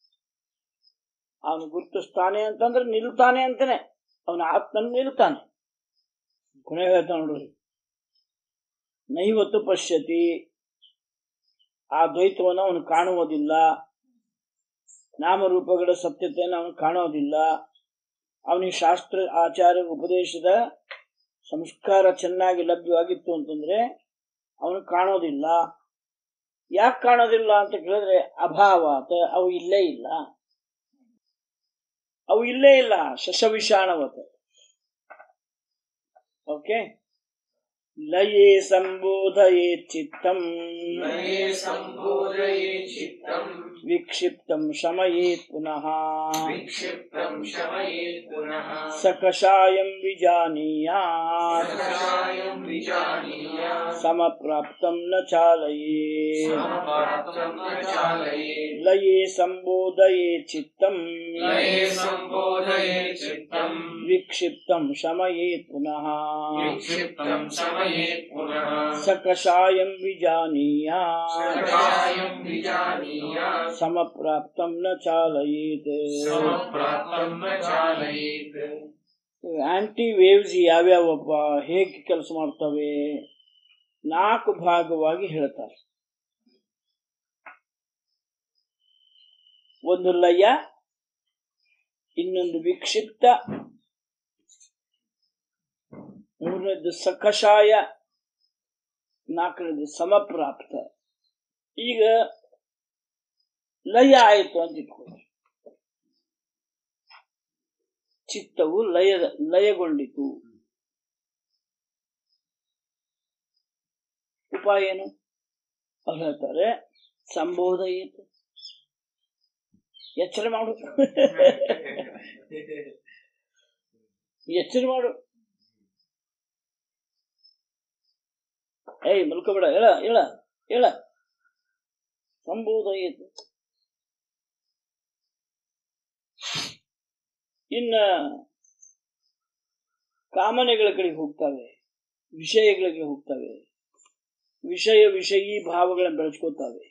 ಅವನು ಗುರುತಿಸ್ತಾನೆ ಅಂತಂದ್ರೆ ನಿಲ್ತಾನೆ ಅಂತಾನೆ ಅವನ ಆತ್ಮನ್ ನಿಲ್ತಾನೆ ಕೊನೆ ಹೇಳ್ತಾನೆ ನೋಡ್ರಿ ನೈವತ್ತು ಪಶ್ಯತಿ ಆ ದ್ವೈತವನ್ನು ಅವನು ಕಾಣುವುದಿಲ್ಲ ನಾಮರೂಪಗಳ ಸತ್ಯತೆಯನ್ನು ಅವನು ಕಾಣೋದಿಲ್ಲ ಅವನಿಗೆ ಶಾಸ್ತ್ರ ಆಚಾರ್ಯ ಉಪದೇಶದ ಸಂಸ್ಕಾರ ಚೆನ್ನಾಗಿ ಲಭ್ಯವಾಗಿತ್ತು ಅಂತಂದ್ರೆ ಅವನು ಕಾಣೋದಿಲ್ಲ ಯಾಕೆ ಕಾಣೋದಿಲ್ಲ ಅಂತ ಕೇಳಿದ್ರೆ ಅಭಾವಾತ ಅವು ಇಲ್ಲೇ ಇಲ್ಲ ಅವು ಇಲ್ಲೇ ಇಲ್ಲ ಶಶವಿಷಾಣವತ ಓಕೆ ಲಯೇ ಸಂಬೋಧಯೇ ಚಿತ್ತಂ लये सम्बोधये चित्तम् ವಿಕ್ಷಿಪ್ತಂ ಶಮಯೇತ್ ಪುನಃ विक्षिप्तम् शमयेत् पुनः ಸಕಷಾಯಂ ವಿಜಾನೀಯಾತ್ कषायम् विजानीयात् ಸಮಪ್ರಾಪ್ತಂ ನ ಚಾಲಯೇ समपात्रम् न चालयेत् ಲಯೇ ಸಂಬೋಧಯೇ ಚಿತ್ತಂ लये सम्बोधये चित्तम् ವಿಕ್ಷಿಪ್ತಂ ಶಮಯೇತ್ ಪುನಃ विक्षिप्तम् शमयेत् पुनः ಸಕಷಾಯಂ ವಿಜಾನೀಯಾತ್ कषायम् विजानीयात् ಸಮಪ್ರಾಪ್ತಂ ನ ಚಾಲಯೇತ್ समप्राप्तम् न चालयेत् ಆಂಟಿ ವೇವ್ಸ್ ಯಾವ್ಯಾವಪ್ಪ ಹೇಗೆ ಕೆಲಸ ಮಾಡ್ತವೆ ನಾಲ್ಕು ಭಾಗವಾಗಿ ಹೇಳ್ತಾರೆ ಒಂದು ಲಯ ಇನ್ನೊಂದು ವಿಕ್ಷಿಪ್ತ ಮೂರನೇದು ಸಕಷಾಯ ನಾಲ್ಕನೇದು ಸಮಪ್ರಾಪ್ತ ಈಗ ಲಯ ಆಯಿತು ಅಂತ ಇಟ್ಕೊಳ್ಳಿ ಚಿತ್ತವು ಲಯದ ಲಯಗೊಂಡಿತು ಉಪಾಯ ಏನು ಅವ್ರು ಹೇಳ್ತಾರೆ ಸಂಬೋಧ ಏತು ಎಚ್ಚರ ಮಾಡು ಎಚ್ಚರ ಮಾಡು ಏಯ್ ಮಲ್ಕೋಬೇಡ ಹೇಳ ಹೇಳ ಹೇಳ ಸಂಬೋಧ ಏತು ಇನ್ನ ಕಾಮನೆಗಳ ಕಡೆಗೆ ಹೋಗ್ತವೆ ವಿಷಯಗಳಿಗೆ ಹೋಗ್ತವೆ ವಿಷಯ ವಿಷಯೀ ಭಾವಗಳನ್ನು ಬೆಳೆಸ್ಕೋತಾವೆ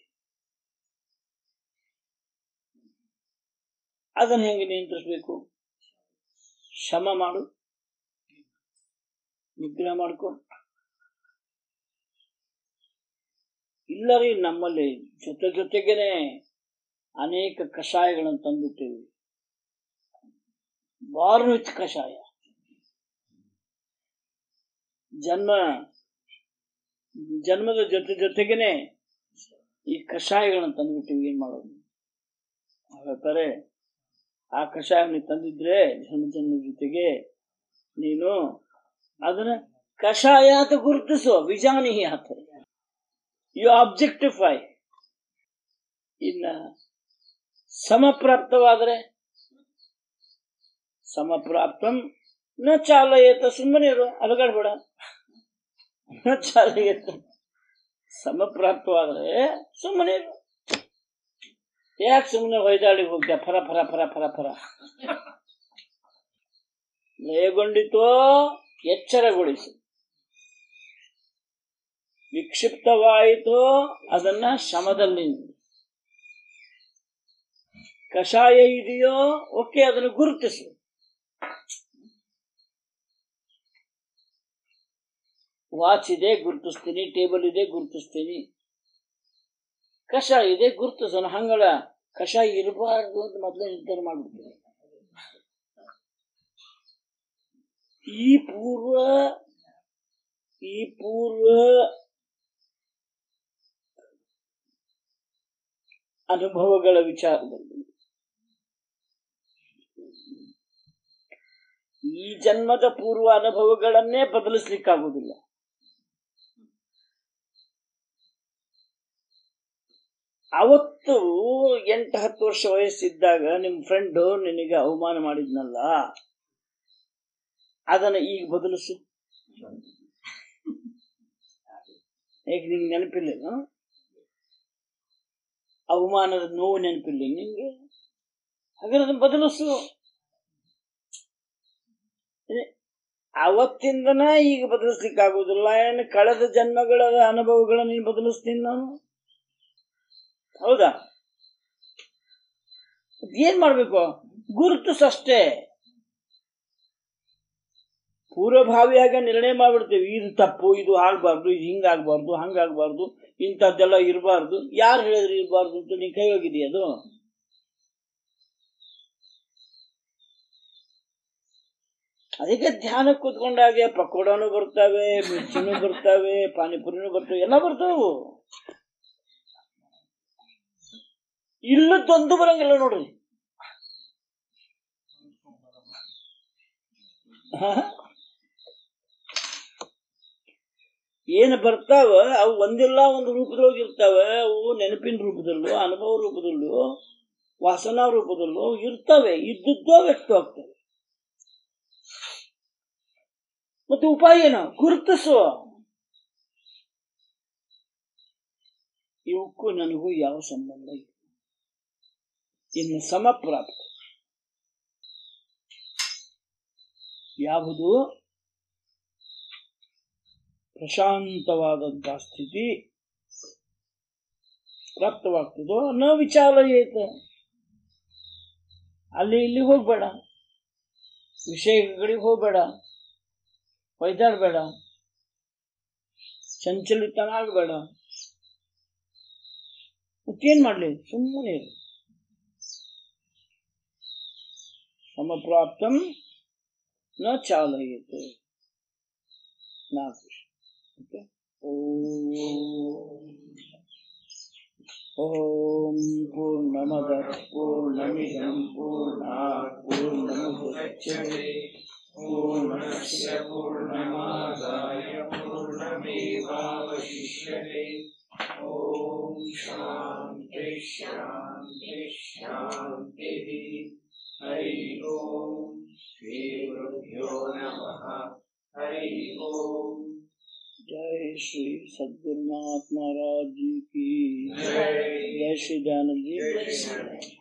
ಅದನ್ನು ಹೆಂಗೆ ನಿಯಂತ್ರಿಸ್ಬೇಕು ಶಮ ಮಾಡು ನಿಗ್ರಹ ಮಾಡ್ಕೊ ಇಲ್ಲ ರೀ ನಮ್ಮಲ್ಲಿ ಜೊತೆ ಜೊತೆಗೇನೆ ಅನೇಕ ಕಷಾಯಗಳನ್ನು ತಂದ್ಬಿಟ್ಟಿವಿ ಬಾರ್ನ್ ವಿತ್ ಕಷಾಯ ಜನ್ಮ ಜನ್ಮದ ಜೊತೆ ಜೊತೆಗೇನೆ ಈ ಕಷಾಯಗಳನ್ನು ತಂದ್ಬಿಟ್ಟಿವಿ ಏನ್ ಮಾಡೋದು ಹೇಳ್ತಾರೆ ಆ ಕಷಾಯ ನೀನು ತಂದಿದ್ರೆ ಜನ್ಮ ಜನ್ಮ ಜೊತೆಗೆ ನೀನು ಅದನ್ನ ಕಷಾಯ ಅಂತ ಗುರುತಿಸು ವಿಜಾನಿ ಆತ ಯು ಆಬ್ಜೆಕ್ಟಿಫೈ ಇನ್ನ ಸಮಪ್ರಾಪ್ತವಾದರೆ ಸಮಪ್ರಾಪ್ತಂ ನ ಚಾಲಯತ ಸುಮ್ಮನೆ ಇರು ಅಲಗಾಡ್ಬೇಡ ನ ಚಾಲಯತ ಸಮಪ್ರಾಪ್ತವಾದರೆ ಸುಮ್ಮನೆ ಇರು ಯಾಕೆ ಸುಮ್ಮನೆ ಹೊಯ್ದಾಳಿಗೆ ಹೋಗ್ತೀಯ ಫರ ಫರ ಫರ ಫರ ಫರ ಲಯಗೊಂಡಿತೋ ಎಚ್ಚರಗೊಳಿಸು ವಿಕ್ಷಿಪ್ತವಾಯಿತೋ ಅದನ್ನ ಶಮದಲ್ಲಿ ಕಷಾಯ ಇದೆಯೋ ಓಕೆ ಅದನ್ನು ಗುರುತಿಸು ವಾಚ್ ಇದೆ ಗುರುತಿಸ್ತೀನಿ ಟೇಬಲ್ ಇದೆ ಗುರುತಿಸ್ತೀನಿ ಕಷಾಯ ಇದೆ ಗುರುತಿಸೋಣ ಹಂಗಳ ಕಷಾಯ ಇರಬಾರ್ದು ಅಂತ ಮೊದಲೇ ನಿರ್ಧಾರ ಮಾಡ್ಬಿಡ್ತೀನಿ ಈ ಪೂರ್ವ ಈ ಪೂರ್ವ ಅನುಭವಗಳ ವಿಚಾರದಲ್ಲಿ ಈ ಜನ್ಮದ ಪೂರ್ವ ಅನುಭವಗಳನ್ನೇ ಬದಲಿಸ್ಲಿಕ್ಕಾಗುವುದಿಲ್ಲ ಅವತ್ತು ಎಂಟು ಹತ್ತು ವರ್ಷ ವಯಸ್ಸಿದ್ದಾಗ ನಿಮ್ ಫ್ರೆಂಡು ನಿನಗೆ ಅವಮಾನ ಮಾಡಿದ್ನಲ್ಲ ಅದನ್ನ ಈಗ ಬದಲಿಸು ಹೇಗೆ ನಿಂಗೆ ನೆನಪಿಲ್ಲ ಅವಮಾನದ ನೋವು ನೆನಪಿಲ್ಲ ನಿಂಗೆ ಹಾಗಾದ್ರೆ ಅದನ್ನ ಬದಲಿಸು ಏ, ಅವತ್ತಿಂದನ ಈಗ ಬದಲಿಸ್ಲಿಕ್ಕೆ ಆಗುದಿಲ್ಲ ಏನು ಕಳೆದ ಜನ್ಮಗಳ ಅನುಭವಗಳನ್ನ ನೀನು ಬದಲಿಸ್ತೀನಿ ನಾನು ಹೌದಾ ಏನ್ ಮಾಡ್ಬೇಕು ಗುರುತಿಸಷ್ಟೇ ಪೂರ್ವಭಾವಿಯಾಗ ನಿರ್ಣಯ ಮಾಡ್ಬಿಡ್ತೇವೆ ಇದು ತಪ್ಪು ಇದು ಆಗ್ಬಾರ್ದು ಇದು ಹಿಂಗಾಗ್ಬಾರ್ದು ಹಂಗಾಗ್ಬಾರ್ದು ಇಂಥದ್ದೆಲ್ಲ ಇರಬಾರ್ದು ಯಾರು ಹೇಳಿದ್ರು ಇರಬಾರ್ದು ಅಂತ ನೀ ಕೈ ಹೋಗಿದೀಯ ಅದು ಅದಕ್ಕೆ ಧ್ಯಾನ ಕೂತ್ಕೊಂಡಾಗೆ ಪಕೋಡಾನು ಬರ್ತವೆ ಮಿರ್ಚಿನೂ ಬರ್ತವೆ ಪಾನಿಪುರಿನೂ ಬರ್ತವೆ ಎಲ್ಲ ಬರ್ತಾವು ಇಲ್ಲದೊಂದು ಬರಂಗಿಲ್ಲ ನೋಡ್ರಿ ಹ? ಏನು ಬರ್ತಾವ ಅವು ಒಂದಿಲ್ಲ ಒಂದು ರೂಪದೊಳಗೆ ಇರ್ತಾವ ಅವು ನೆನಪಿನ ರೂಪದಲ್ಲೂ ಅನುಭವ ರೂಪದಲ್ಲೂ ವಾಸನಾ ರೂಪದಲ್ಲೂ ಇರ್ತವೆ ಇದ್ದದ್ದೋ ವ್ಯಕ್ತವಾಗ್ತವೆ ಮತ್ತೆ ಉಪಾಯ ಏನು ಗುರುತಿಸುವ ಇವಕ್ಕೂ ನನಗೂ ಯಾವ ಸಂಬಂಧ ಇಲ್ಲ ಇನ್ನು ಸಮಪ್ರಾಪ್ತಿ ಯಾವುದು ಪ್ರಶಾಂತವಾದಂತಹ ಸ್ಥಿತಿ ಪ್ರಾಪ್ತವಾಗ್ತದೋ ನ ವಿಚಾರಯೇತ ಅಲ್ಲಿ ಇಲ್ಲಿ ಹೋಗ್ಬೇಡ ವಿಷಯಗಳಿಗೆ ಹೋಗ್ಬೇಡ ಒಯ್ದಾಡ್ಬೇಡ ಚಂಚಲಿತನಾಗಬೇಡ ಮತ್ತೇನ್ ಮಾಡ್ಲಿ ಸುಮ್ಮನೆ ಇರು. ಸಮಪ್ರಾಪ್ತಂ ನ ಚಾಲಯತೆ ನಾಲ್ಕು ಓಕೆ ಓಂ ಪೂರ್ಣಮದ ಪೂರ್ಣಮಿದಂ ಪೂರ್ಣಾತ್ ಪೂರ್ಣಮುದಚ್ಯತೆ पूर्णस्य पूर्णमादाय पूर्णमेवावशिष्यते ॐ शान्ति शान्ति शान्तिः हरि ओम् श्रीगुरुभ्यो नमः हरि ओम् जय श्री सद्गुरुनाथ महाराज जी की जय जय श्री दयानंद जी जय श्री